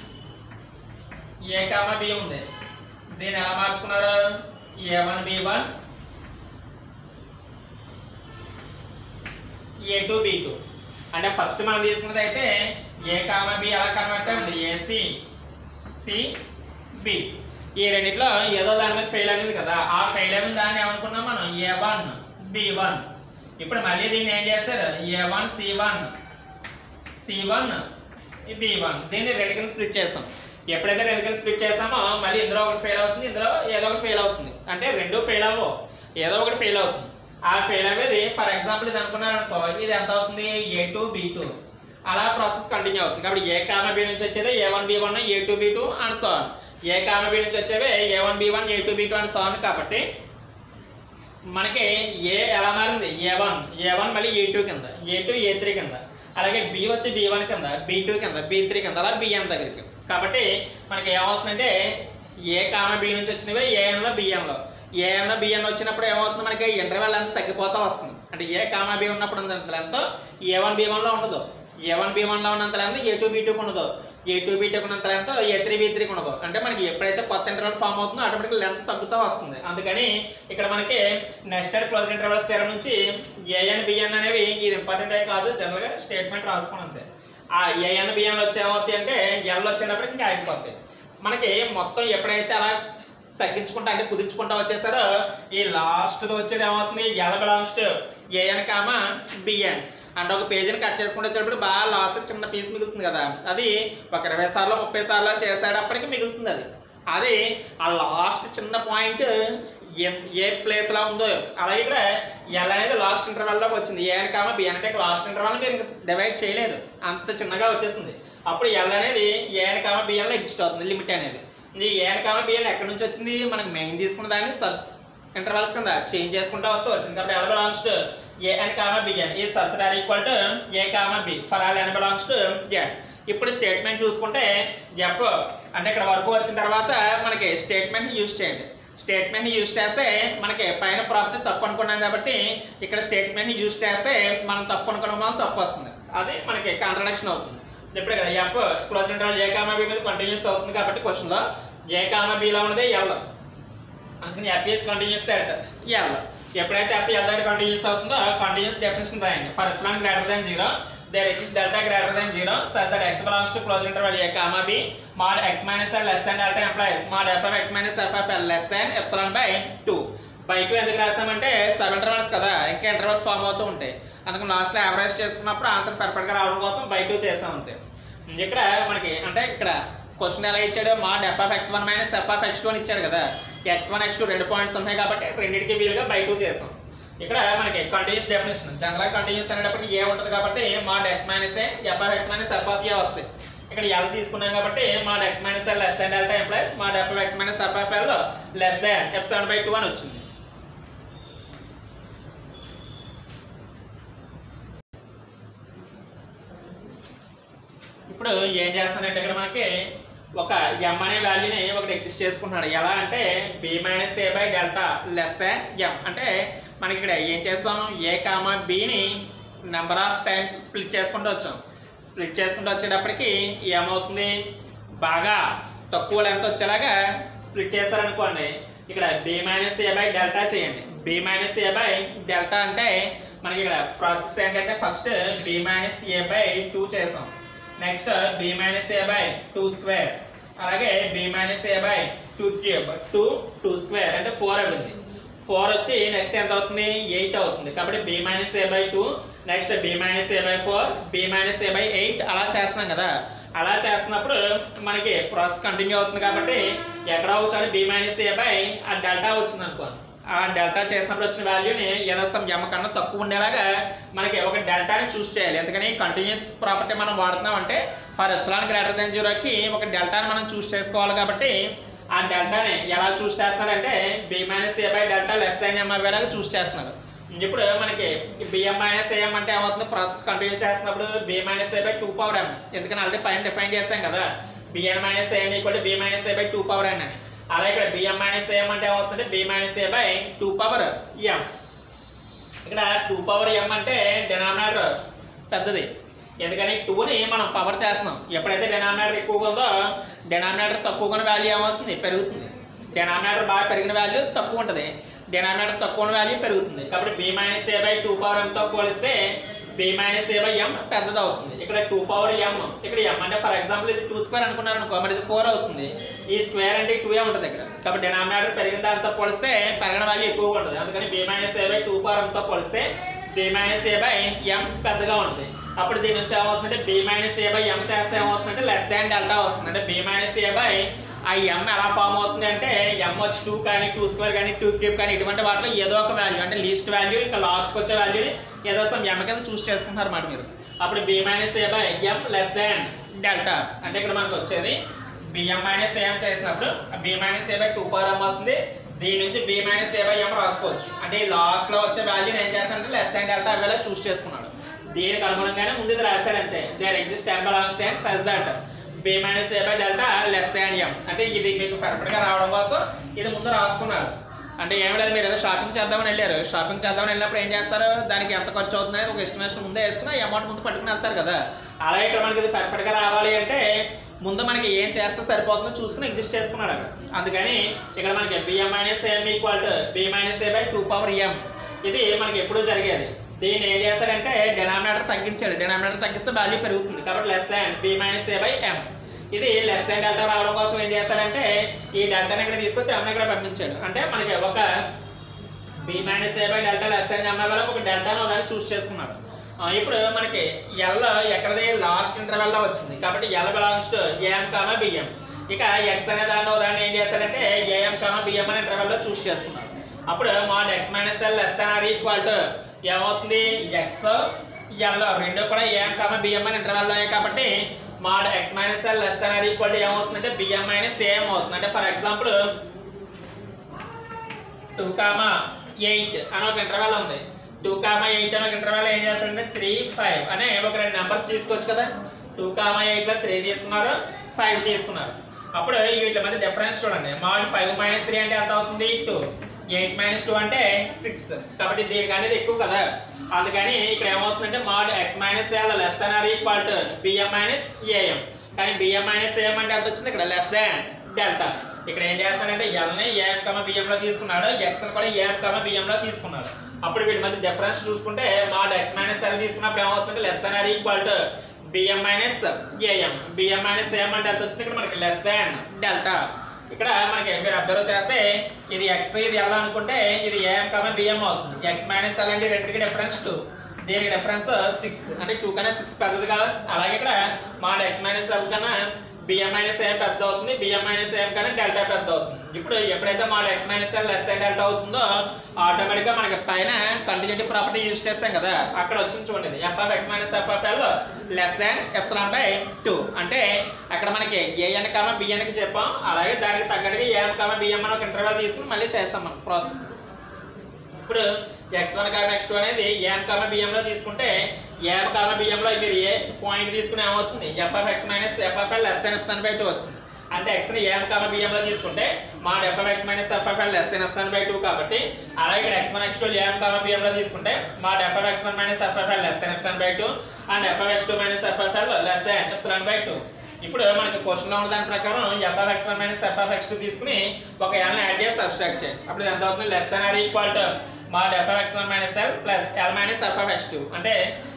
ఏ కామా బి ఉంది దీన్ని ఎలా మార్చుకున్నారు A one B one A two B two అంటే ఫస్ట్ మనం తీసుకున్నది అయితే ఏ కామా బి ఎలా కన్వర్ట్ అయింది ఏసి సి బి ఈ రెండిట్లో ఏదో దాని మీద ఫెయిల్ అయింది కదా ఆ ఫెయిల్ అయిన దాన్ని ఏమనుకున్నాం మనం ఏ వన్ బి వన్ ఇప్పుడు మళ్ళీ దీన్ని ఏం చేస్తారు A one C one C one B one దీన్ని రెండు కింద స్ప్లిట్ చేస్తాం ఎప్పుడైతే రెండు కింద స్ప్లిట్ చేస్తామో మళ్ళీ ఇందులో ఒకటి ఫెయిల్ అవుతుంది ఇందులో ఏదో ఒకటి ఫెయిల్ అవుతుంది అంటే రెండు ఫెయిల్ అవ్వవు ఏదో ఒకటి ఫెయిల్ అవుతుంది ఆ ఫెయిల్ అయ్యేది ఫర్ ఎగ్జాంపుల్ ఇది అనుకున్నారనుకో ఇది ఎంత అవుతుంది ఏ టూ బి టూ అలా ప్రాసెస్ కంటిన్యూ అవుతుంది కాబట్టి ఏ కామ బి నుంచి వచ్చేది A one B one A two B two and so on A comma B నుంచి వచ్చేవి A one B one A two B two and so on కాబట్టి మనకి ఏ ఎలా మారింది ఏ వన్ ఏ వన్ మళ్ళీ A two కింద ఏ టూ ఏ త్రీ కింద అలాగే బి వచ్చి బి వన్ కింద బి టూ కింద బి త్రీ కింద అలా బిఎన్ దగ్గరికి కాబట్టి మనకి ఏమవుతుందంటే ఏ కామ బి నుంచి వచ్చినవి ఏఎన్లో బిఎన్లో ఏఎన్లో బిఎన్ వచ్చినప్పుడు ఏమవుతుంది మనకి ఇంటర్వెల్ అంతా తగ్గిపోతా వస్తుంది అంటే ఏ కామ బి ఉన్నప్పుడు ఉన్నంత లెంత్ ఏ వన్ బి వన్లో ఉండదు ఏ వన్ బి వన్లో ఉన్నంత లెంత్ ఏ టూ బి టూకి ఉండదు ఏ టూ బీ టూకి ఉన్నంత లెంత్ ఏ త్రీ బీ త్రీకి ఉండదు అంటే మనకి ఎప్పుడైతే కొత్త ఇంటర్వెల్ ఫామ్ అవుతుందో ఆటోమేటిక్ లెంత్ తగ్గుతూ వస్తుంది అందుకని ఇక్కడ మనకి నెక్స్ట్ క్లోజ్ ఇంటర్వెల్స్ స్థిరం నుంచి ఏఎన్ బిఎన్ అనేవి ఇది ఇంపార్టెంట్ అయ్యి కాదు జనరల్గా స్టేట్మెంట్ రాసుకోండి అంతే ఆ ఏఎన్ బిఎన్ వచ్చి ఏమవుతాయి అంటే ఎల్ వచ్చేటప్పటికి ఇంకా ఆగిపోతాయి మనకి మొత్తం ఎప్పుడైతే అలా తగ్గించుకుంటా అంటే కుదించుకుంటా వచ్చేసారో ఈ లాస్ట్ వచ్చేది ఏమవుతుంది L belongs to A N comma B N అంటే ఒక పేజీని కట్ చేసుకుంటూ వచ్చేటప్పుడు బాగా లాస్ట్ చిన్న పీస్ మిగులుతుంది కదా అది ఒక ఇరవై సార్లు ముప్పై సార్లు చేసేటప్పటికి మిగులుతుంది అది అది ఆ లాస్ట్ చిన్న పాయింట్ ఏ ఏ ప్లేస్లో ఉందో అలాగే ఇక్కడ ఎల్ అనేది లాస్ట్ ఇంటర్వెల్లోకి వచ్చింది ఏఎన్ కామా బిఎన్ అంటే లాస్ట్ ఇంటర్వెల్ మీరు డివైడ్ చేయలేరు అంత చిన్నగా వచ్చేసింది అప్పుడు ఎల్ అనేది ఏఎన్ కామా బిఎన్లో ఎగ్జిస్ట్ అవుతుంది లిమిట్ అనేది ఈ ఏఎన్ కామా బిఎన్ ఎక్కడి నుంచి వచ్చింది మనకి మెయిన్ తీసుకున్న దాన్ని సబ్ ఇంటర్వల్స్ కింద చేంజ్ చేసుకుంటూ వస్తూ వచ్చింది కాబట్టి L belongs to A and comma B N ఈ subsidiary equal to A comma B for all N belongs to Z ఇప్పుడు స్టేట్మెంట్ చూసుకుంటే ఎఫ్ అంటే ఇక్కడ వరకు వచ్చిన తర్వాత మనకి స్టేట్మెంట్ యూజ్ చేయండి స్టేట్మెంట్ యూజ్ చేస్తే మనకి పైన ప్రాపర్టీ తప్పు అనుకున్నాం కాబట్టి ఇక్కడ స్టేట్మెంట్ యూజ్ చేస్తే మనం తప్పు అనుకున్న మనం తప్పు వస్తుంది అది మనకి కాంట్రడక్షన్ అవుతుంది ఇప్పుడు ఇక్కడ ఎఫ్ క్లోజ్ ఇంటర్వల్ ఏ కామా బి మీద కంటిన్యూస్ అవుతుంది కాబట్టి క్వశ్చన్లో ఏ కామా బిలో ఉన్నది ఎల్ అందుకని F is continuous set L ఎప్పుడైతే ఎఫ్ ఎల్ దగ్గర కంటిన్యూస్ అవుతుందో కంటిన్యూస్ డెఫినేషన్ రాయండి for epsilon greater than zero there exist delta greater than zero such that X belongs to close interval A comma B mod x minus l less than delta implies mod f of x minus f of l less than epsilon by 2 by two ఎందుకు రాస్తామంటే sub intervals కదా ఇంకా intervals form అవుతూ ఉంటాయి అందుకని లాస్ట్లో average చేసుకున్నప్పుడు answer పర్ఫెక్ట్గా రావడం కోసం బై టూ చేసాం అంతే ఇక్కడ మనకి అంటే ఇక్కడ క్వశ్చన్ ఎలా ఇచ్చాడు mod F of X one minus F of X two అని ఇచ్చాడు కదా ఎక్స్ వన్ ఎక్స్ టూ రెండు పాయింట్స్ ఉన్నాయి కాబట్టి రెండింటికి వీలుగా బై టూ చేసాం ఇక్కడ మనకి కంటిన్యూస్ డెఫినేషన్ జనరల్ కంటిన్యూస్ అనేటప్పటికి ఏ ఉంటుంది కాబట్టి mod X minus A F of X minus F of A వస్తాయి ఇక్కడ ఎల్ తీసుకున్నాం కాబట్టి mod X minus L less than delta implies mod F X minus F of L less than F seven by two అని వచ్చింది ఇప్పుడు ఏం చేస్తానంటే ఇక్కడ మనకి ఒక ఎం అనే వాల్యూని ఒకటి ఎగ్జిస్ట్ చేసుకుంటున్నాడు ఎలా అంటే B minus A by delta less than M అంటే మనకి ఇక్కడ ఏం చేస్తాం ఏ కామా బిని నెంబర్ ఆఫ్ టైమ్స్ స్ప్లిట్ చేసుకుంటూ వచ్చాం స్ప్లిట్ చేసుకుంటూ వచ్చేటప్పటికి ఏమవుతుంది బాగా తక్కువ లెంత్ వచ్చేలాగా స్ప్లిట్ చేశారనుకోండి ఇక్కడ B minus A by delta చేయండి B minus A by delta అంటే మనకి ఇక్కడ ప్రాసెస్ ఏంటంటే first B minus A by two చేసాం next B minus A by two square అలాగే B minus A by two cube two two square అంటే four అవుతుంది four వచ్చి నెక్స్ట్ ఎంత అవుతుంది ఎయిట్ అవుతుంది కాబట్టి B minus A by two next B minus A by four B minus A by eight అలా చేస్తున్నాం కదా అలా చేస్తున్నప్పుడు మనకి ప్రాసెస్ కంటిన్యూ అవుతుంది కాబట్టి ఎక్కడ వచ్చాడు బి మైనస్ ఏ బై ఆ డెల్టా వచ్చింది అనుకోండి ఆ డెల్టా చేసినప్పుడు వచ్చిన వాల్యూని యథాసం ఎమ కన్నా తక్కువ ఉండేలాగా మనకి ఒక డెల్టాని చూస్ చేయాలి ఎందుకని కంటిన్యూస్ ప్రాపర్టీ మనం వాడుతున్నాం అంటే ఫర్ ఎప్సిలాన్ గ్రేటర్ దెన్ జీరోకి ఒక డెల్టాని మనం చూస్ చేసుకోవాలి కాబట్టి ఆ డెల్టాని ఎలా చూస్ చేస్తున్నారంటే B minus A by delta less than M అయ్యేలాగా చూస్ చేస్తున్నారు ఇప్పుడు మనకి బిఎం మైనస్ ఏఎం అంటే ఏమవుతుంది ప్రాసెస్ కంటిన్యూ చేస్తున్నప్పుడు B minus A by two power M ఎందుకని ఆల్రెడీ పైన డిఫైన్ చేస్తాం కదా B N minus A N equal B minus A by two power N అని అలా ఇక్కడ బిఎం మైనస్ ఏఎం అంటే ఏమవుతుంది B minus A by two power M ఇక్కడ టూ పవర్ ఎం అంటే డినామినేటర్ పెద్దది ఎందుకని టూని మనం పవర్ చేస్తున్నాం ఎప్పుడైతే డినామినేటర్ ఎక్కువగా ఉందో డినామినేటర్ తక్కువగా ఉన్న వాల్యూ ఏమవుతుంది పెరుగుతుంది డినామినేటర్ బాగా పెరిగిన వాల్యూ తక్కువ ఉంటుంది డినామినేటర్ తక్కువ ఉన్న వాల్యూ పెరుగుతుంది కాబట్టి B minus A by two power ఎంతో పోలిస్తే బి మైనస్ ఏ బై ఎం పెద్దది అవుతుంది ఇక్కడ టూ పవర్ ఎం ఇక్కడ ఎం అంటే ఫర్ ఎగ్జాంపుల్ ఇది టూ స్క్వేర్ అనుకున్నారు అనుకో మరి ఇది ఫోర్ అవుతుంది ఈ స్క్వేర్ అంటే టూ ఏ ఉంటుంది ఇక్కడ కాబట్టి డినామినేటర్ పెరిగిన దాంతో పోలిస్తే పెరిగిన వాల్యూ ఎక్కువగా ఉంటుంది అందుకని B minus A by two power ఎంతో పోలిస్తే B minus A by M పెద్దగా ఉంటుంది అప్పుడు దీని నుంచి ఏమవుతుందంటే B minus A by M చేస్తే ఏమవుతుందంటే లెస్ దాన్ డెల్టా వస్తుంది అంటే బి మైనస్ ఏ బై ఆ ఎం ఎలా ఫామ్ అవుతుంది అంటే ఎం వచ్చి టూ కానీ టూ స్క్వేర్ కానీ టూ క్యూబ్ కానీ ఇటువంటి వాటిలో ఏదో ఒక వాల్యూ అంటే లీస్ట్ వాల్యూ ఇంకా లాస్ట్కి వచ్చే వాల్యూని ఏదో సమ్ ఎం కింద చూస్ చేసుకుంటున్నారు అన్నమాట మీరు అప్పుడు B minus A by M less than delta అంటే ఇక్కడ మనకు వచ్చేది బిఎం మైనస్ ఏం చేసినప్పుడు B minus A by two power M వస్తుంది దీని నుంచి B minus A by M రాసుకోవచ్చు అంటే ఈ లాస్ట్ లో వచ్చే వాల్యూని ఏం చేస్తానంటే లెస్ దాన్ డెల్టా అవేలా చూస్ చేసుకున్నాడు దీనికి అనుగుణంగానే ముందు ఇది రాశాడు అంతే there exist ten belongs ten such that B minus A by delta less than M అంటే ఇది మీకు పర్ఫెక్ట్ గా రావడం కోసం ఇది ముందు రాసుకున్నాడు అంటే ఏమి లేదు మీరు ఏదో షాపింగ్ చేద్దామని వెళ్ళారు షాపింగ్ చేద్దామని వెళ్ళినప్పుడు ఏం చేస్తారు దానికి ఎంత ఖర్చు అవుతుంది అనేది ఒక ఎస్టిమేషన్ ముందే వేసుకుని ఆ అమౌంట్ ముందు పట్టుకుని వెళ్తారు కదా అలాగే ఇక్కడ మనకి ఇది పర్ఫెక్ట్ గా రావాలి అంటే ముందు మనకి ఏం చేస్తే సరిపోతుందో చూసుకుని ఎగ్జిస్ట్ చేసుకున్నాడు అక్కడ అందుకని ఇక్కడ మనకి B M minus A M equal to B minus A by two power M ఇది మనకి ఎప్పుడూ జరిగేది దీన్ని ఏం చేస్తాడంటే డినామినేటర్ తగ్గించాడు డినామినేటర్ తగ్గిస్తే వాల్యూ పెరుగుతుంది కాబట్టి less than B minus A by M ఇది లెస్ దాన్ డెల్టా రావడం కోసం ఏం చేస్తాడంటే ఈ డెల్టాని ఇక్కడ తీసుకొచ్చి ఎం ఇక్కడ పంపించాడు అంటే మనకి ఒక B minus A by delta less than M వల్ల ఒక డెల్టాను దాన్ని చూస్ చేసుకున్నాడు ఆ, ఇప్పుడు మనకి ఎల్ ఎక్కడది లాస్ట్ ఇంటర్వెల్లో వచ్చింది కాబట్టి L belongs to A M comma B M ఇక ఎక్స్ అనే దాన్ని ఓ దాన్ని ఏం చేస్తారంటే ఏఎం కామా బిఎం అనే ఇంటర్వెల్లో చూస్ చేసుకున్నారు అప్పుడు mod X minus L less than or equal to ఏమవుతుంది ఎక్స్ ఎల్ రెండు కూడా ఏఎం కామా బిఎం అనే ఇంటర్వెల్లో కాబట్టి mod X minus L less than or equal to ఏమవుతుందంటే బిఎం మైనస్ ఏఎం అవుతుంది అంటే for example two comma eight అని ఒక ఇంటర్వెల్ ఉంది టూ కామా ఎయిట్ అని ఒక ఇంటర్వెల్ ఏం చేస్తారంటే త్రీ ఫైవ్ అనే ఒక రెండు నెంబర్స్ తీసుకోవచ్చు కదా టూ కామా ఎయిట్లో త్రీ తీసుకున్నారు ఫైవ్ తీసుకున్నారు అప్పుడు వీటి మధ్య డిఫరెన్స్ చూడండి మామూలు ఫైవ్ మైనస్ త్రీ అంటే ఎంత అవుతుంది టూ ఎయిట్ మైనస్ టూ అంటే సిక్స్ కాబట్టి దీనికి అనేది ఎక్కువ కదా అందుకని ఇక్కడ ఏమవుతుందంటే mod X minus L less than or equal to BM minus A M కానీ బిఎం మైనస్ ఏఎం అంటే ఎంత వచ్చింది ఇక్కడ లెస్ దాన్ డెల్టా ఇక్కడ ఏం చేస్తానంటే ఎల్ని ఏఎం కమ బిఎం లో తీసుకున్నాడు ఎక్స్ కూడా ఏఎం కమ బిఎం లో తీసుకున్నాడు అప్పుడు వీటి మధ్య డిఫరెన్స్ చూసుకుంటే మాడ్ ఎక్స్ మైనస్ ఎల్ తీసుకున్నప్పుడు ఏమవుతుంది less than or equal to BM minus A M B M minus A M అంటే ఎంత వచ్చింది ఇక్కడ మనకి లెస్ దాన్ డెల్టా ఇక్కడ మనకి మీరు అబ్జర్వ్ చేస్తే ఇది ఎక్స్ ఇది ఎల్ అనుకుంటే ఇది ఏఎం కమ బిఎం అవుతుంది ఎక్స్ మైనస్ ఎల్ అంటే రెండుకి డిఫరెన్స్ టూ దీనికి డిఫరెన్స్ సిక్స్ అంటే టూ కన్నా సిక్స్ పెద్దది కదా అలాగే ఇక్కడ మాడ్ ఎక్స్ మైనస్ ఎల్ కన్నా బిఎం మైనస్ ఏం పెద్ద అవుతుంది బిఎం మైనస్ ఏం కన్నా డెల్టా పెద్ద అవుతుంది ఇప్పుడు ఎప్పుడైతే mod X minus L less than delta అవుతుందో ఆటోమేటిక్గా మనకి పైన కంటిన్యూటీ ప్రాపర్టీ యూజ్ చేస్తాం కదా అక్కడ వచ్చింది చూడండి F of X minus F of L less than epsilon by two అంటే అక్కడ మనకి ఏఎన్ కామ బిఎన్కి చెప్పాం అలాగే దానికి తగ్గట్టుగా ఏఎం కామ బిఎం అని ఒక ఇంటర్వెల్ తీసుకుని మళ్ళీ చేస్తాం మనం ప్రాసెస్ ఇప్పుడు X one comma X two అనేది ఏఎం కామ బిఎం లో తీసుకుంటే ఏఎం కామ బిఎం లో మీరు ఏ పాయింట్ తీసుకుని ఏమవుతుంది F of X minus F of L less than F by two వచ్చింది అంటే ఎక్స్ ని ఏఎం కామ బిఎం లో తీసుకుంటే మా F of X minus F of L less than F by two కాబట్టి అలాగే ఇక్కడ X one X two A M comma BM లో తీసుకుంటే మా F of X one minus F of L less than F by two and F of X two minus F of L less than F by two ఇప్పుడు మనకి question లో ఉన్న దాని ప్రకారం F of X one minus F of X two తీసుకుని ఒక L add చేసి subtract చేయండి అప్పుడు ఇది ఎంత అవుతుంది less than or equal to మా F of X one minus L plus L minus F of X two అంటే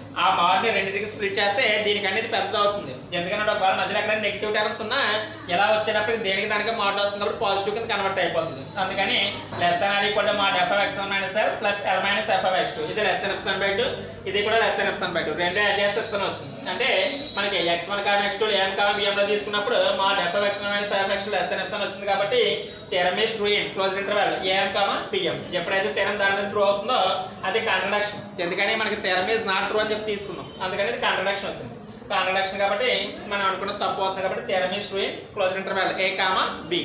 ఆ మాడ్ని రెండింటికి స్ప్లిట్ చేస్తే దీనికి అనేది పెద్దది అవుతుంది ఎందుకంటే ఒకవేళ మధ్యలో ఎక్కడ నెగిటివ్ టర్మ్స్ ఉన్నా ఎలా వచ్చేటప్పటికి దేనికి దానికి మోడల్ వస్తుంది కాబట్టి పాజిటివ్ కింద కన్వర్ట్ అయిపోతుంది అందుకని less than or equal to mod F x one minus L plus L minus f x two ఇది less than epsilon by two ఇది కూడా less than epsilon by two రెండు యాడ్ చేస్తే ఎప్సన్ వచ్చింది అంటే మనకి x one comma X two a m comma BM లో తీసుకున్నప్పుడు mod F x one minus f x less than epsilon వచ్చింది కాబట్టి theorem is true in close interval AM comma b m ఎప్పుడైతే థెరమ్ దాని మీద ట్రూ అవుతుందో అది కాంట్రడక్షన్ ఎందుకని మనకి థెరమ్ ఇస్ నాట్ ట్రూ అని చెప్పి తీసుకున్నాం అందుకని ఇది కాంట్రడక్షన్ వచ్చింది కాంట్రడక్షన్ కాబట్టి మనం అనుకున్న తప్పు అవుతుంది కాబట్టి theorem is true in close interval a comma b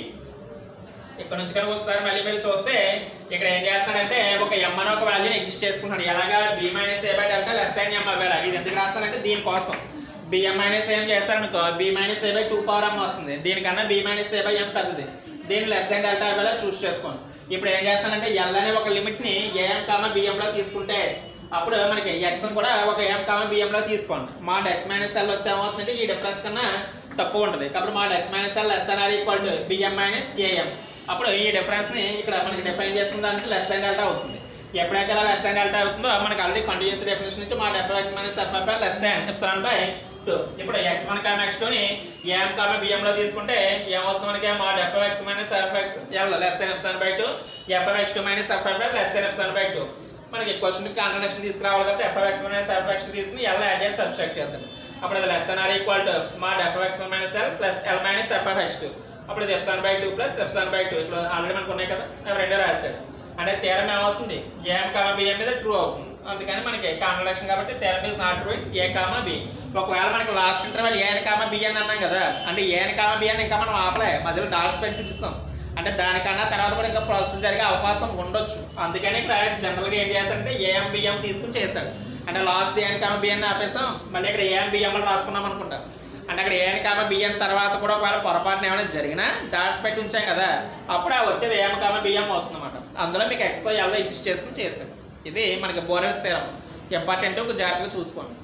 ఇక్కడ నుంచి కనుక ఒకసారి మళ్ళీ మీరు చూస్తే ఇక్కడ ఏం చేస్తాడంటే ఒక ఎమ్ అని ఒక వాల్యూని ఎగ్జిస్ట్ చేసుకుంటాడు ఎలాగా b minus A by delta less than m అవ్వాలి ఇది ఎందుకు రాస్తానంటే దీనికోసం బిఎం మైనస్ ఏం చేస్తారనుకో b minus A by two power m వస్తుంది దీనికన్నా బి మైనస్ ఏ బై ఎం పెద్దది దీన్ని లెస్ దాన్ డెల్టా అవ్వాలా చూస్ చేసుకోండి ఇప్పుడు ఏం చేస్తానంటే ఎల్ అనే ఒక లిమిట్ ని ఏఎం కామ బిఎం లో తీసుకుంటే అప్పుడు మనకి ఎక్స్ కూడా ఒక ఎం కామ బిఎం లో తీసుకోండి మా ఎక్స్ మైనస్ ఎల్ వచ్చి ఏమవుతుందంటే ఈ డిఫరెన్స్ కన్నా తక్కువ ఉంటుంది కాబట్టి mod x minus L less than or equal to BM minus a m అప్పుడు ఈ డిఫరెన్స్ ని ఇక్కడ మనకి డిఫైన్ చేసుకున్న దాని నుంచి లెస్ దాన్ డెల్టా అవుతుంది ఎప్పుడైతే అలా లెస్ దాన్ డెల్టా అవుతుందో మనకి ఆల్రెడీ కంటిన్యూస్ డెఫినేషన్ నుంచి mod f X minus f f less than epsilon by two ఇప్పుడు ఎక్స్ వన్ కామ ఎక్స్ టూని ఏఎం కామ బిఎం లో తీసుకుంటే ఏమవుతుంది మనకి mod f X minus f x l less than epsilon by two f x two minus f f less than epsilon by two మనకి question contradiction తీసుకురావాలి కాబట్టి f X minus f x తీసుకుని l add చేసి subtract చేస్తాడు అప్పుడు అది less than or equal to మా f x one minus L plus L minus f f x two అప్పుడు ఇది epsilon by two plus epsilon by two ఇప్పుడు already మనకు ఉన్నాయి కదా అవి రెండో రాశాడు అంటే తీరం ఏమవుతుంది ఏఎం కామ బిఎం మీద ట్రూ అవుతుంది అందుకని మనకి కాంట్రడక్షన్ కాబట్టి theorem is not true a comma b ఒకవేళ మనకి last interval a n comma b అని అన్నాం కదా అంటే ఏఎన్ కామ బి అని ఇంకా మనం ఆపలే మధ్యలో డాట్స్ పెట్టి చూపిస్తాం అంటే దానికన్నా తర్వాత కూడా ఇంకా ప్రాసెస్ జరిగే అవకాశం ఉండొచ్చు అందుకని ఇక్కడ జనరల్గా ఏం చేస్తాడంటే ఏఎం బిఎం తీసుకుని చేశాడు అంటే లాస్ట్ ఏఎన్ కామ బిఎన్ ఆపేసాం మళ్ళీ ఇక్కడ ఏఎం బిఎం అని రాసుకున్నాం అనుకుంటా అంటే అక్కడ ఏఎన్ కామ బిఎన్ తర్వాత కూడా ఒకవేళ పొరపాటున ఏమైనా జరిగినా డాట్స్ పెట్టి ఉంచాం కదా అప్పుడు ఆ వచ్చేది ఏఎం కామ బిఎం అవుతుంది అనమాట అందులో మీకు ఎక్స్ట్రా ఎలా ఎగ్జిస్ట్ చేసుకుని చేశాడు ఇది మనకి బోరెన్స్ తీరం ఇంపార్టెంట్ ఒక జాగ్రత్తగా చూసుకోండి